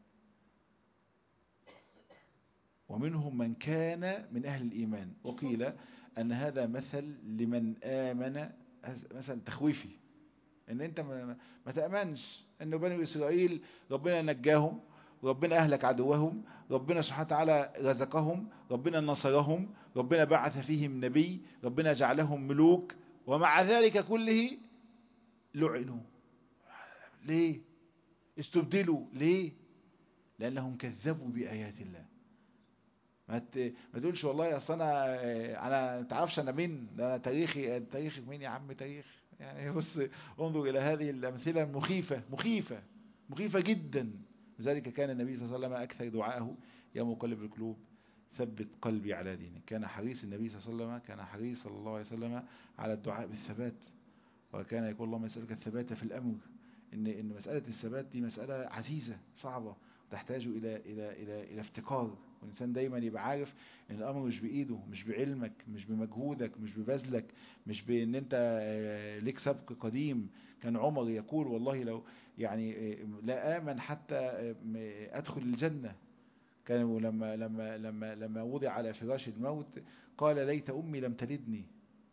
ومنهم من كان من أهل الإيمان وقيل أن هذا مثل لمن آمن مثل تخويفي ان انت ما تأمنش ان بني اسرائيل ربنا نجاهم ربنا اهلك عدوهم ربنا سبحانه وتعالى رزقهم ربنا نصرهم ربنا بعث فيهم نبي ربنا جعلهم ملوك ومع ذلك كله لعنوا ليه استبدلوا ليه لانهم كذبوا بآيات الله ما ما تقولش والله اصل انا انا تعرفش انا مين ده انا تاريخي تاريخك مين يا عم تاريخ يعني بص انظر إلى هذه الأمثلة المخيفة مخيفة مخيفة جدا لذلك كان النبي صلى الله عليه وسلم أكثر دعائه يا مقلب القلوب ثبت قلبي على دينك كان حريص النبي صلى الله عليه وسلم كان حريص صلى الله عليه وسلم على الدعاء بالثبات وكان يقول اللهم يسألك الثبات في الأمر إن إن مسألة الثبات دي مسألة عزيزة صعبة تحتاج إلى إلى إلى إلى افتقار والإنسان دايما يبقى عارف إن الأمر مش بإيده مش بعلمك مش بمجهودك مش ببذلك مش بإن أنت ليك سبق قديم كان عمر يقول والله لو يعني لا آمن حتى أدخل الجنة كانوا لما لما لما لما وضع على فراش الموت قال ليت أمي لم تلدني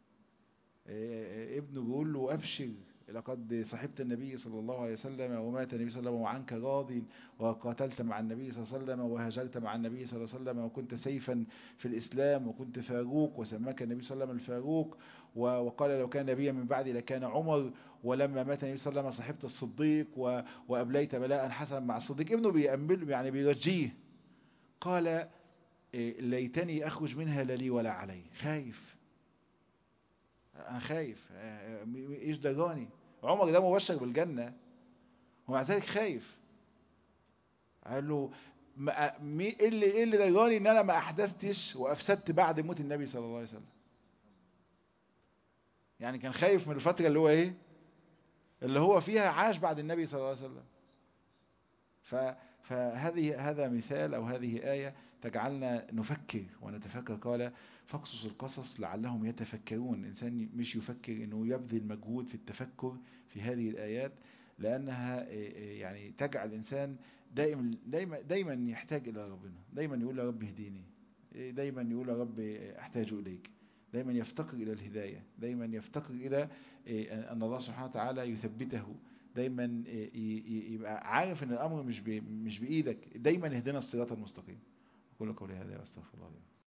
ابنه بيقول له أبشر لقد صحبت النبي صلى الله عليه وسلم ومات النبي صلى الله عليه وسلم وعنك راض وقاتلت مع النبي صلى الله عليه وسلم وهاجرت مع النبي صلى الله عليه وسلم وكنت سيفا في الإسلام وكنت فاروق وسماك النبي صلى الله عليه وسلم الفاروق وقال لو كان نبيا من بعدي لكان عمر ولما مات النبي صلى الله عليه وسلم صحبت الصديق وأبليت بلاء حسنا مع الصديق ابنه بيأمل يعني بيرجيه قال ليتني أخرج منها لا لي ولا علي خايف أنا خايف إيش دجاني عمر ده مبشر بالجنة ومع ذلك خايف قال له ايه اللي ايه اللي دجاني ان انا ما احدثتش وافسدت بعد موت النبي صلى الله عليه وسلم يعني كان خايف من الفترة اللي هو ايه اللي هو فيها عاش بعد النبي صلى الله عليه وسلم ف فهذه هذا مثال او هذه آية تجعلنا نفكر ونتفكر قال فاقصص القصص لعلهم يتفكرون الإنسان مش يفكر أنه يبذل مجهود في التفكر في هذه الآيات لأنها يعني تجعل الإنسان دائما دايما دايما يحتاج إلى ربنا دايما يقول يا رب اهديني دايما يقول يا رب أحتاج إليك دايما يفتقر إلى الهداية دايما يفتقر إلى أن الله سبحانه وتعالى يثبته دايما يبقى عارف ان الامر مش مش بايدك دايما اهدنا الصراط المستقيم اقول قولي هذا واستغفر الله لي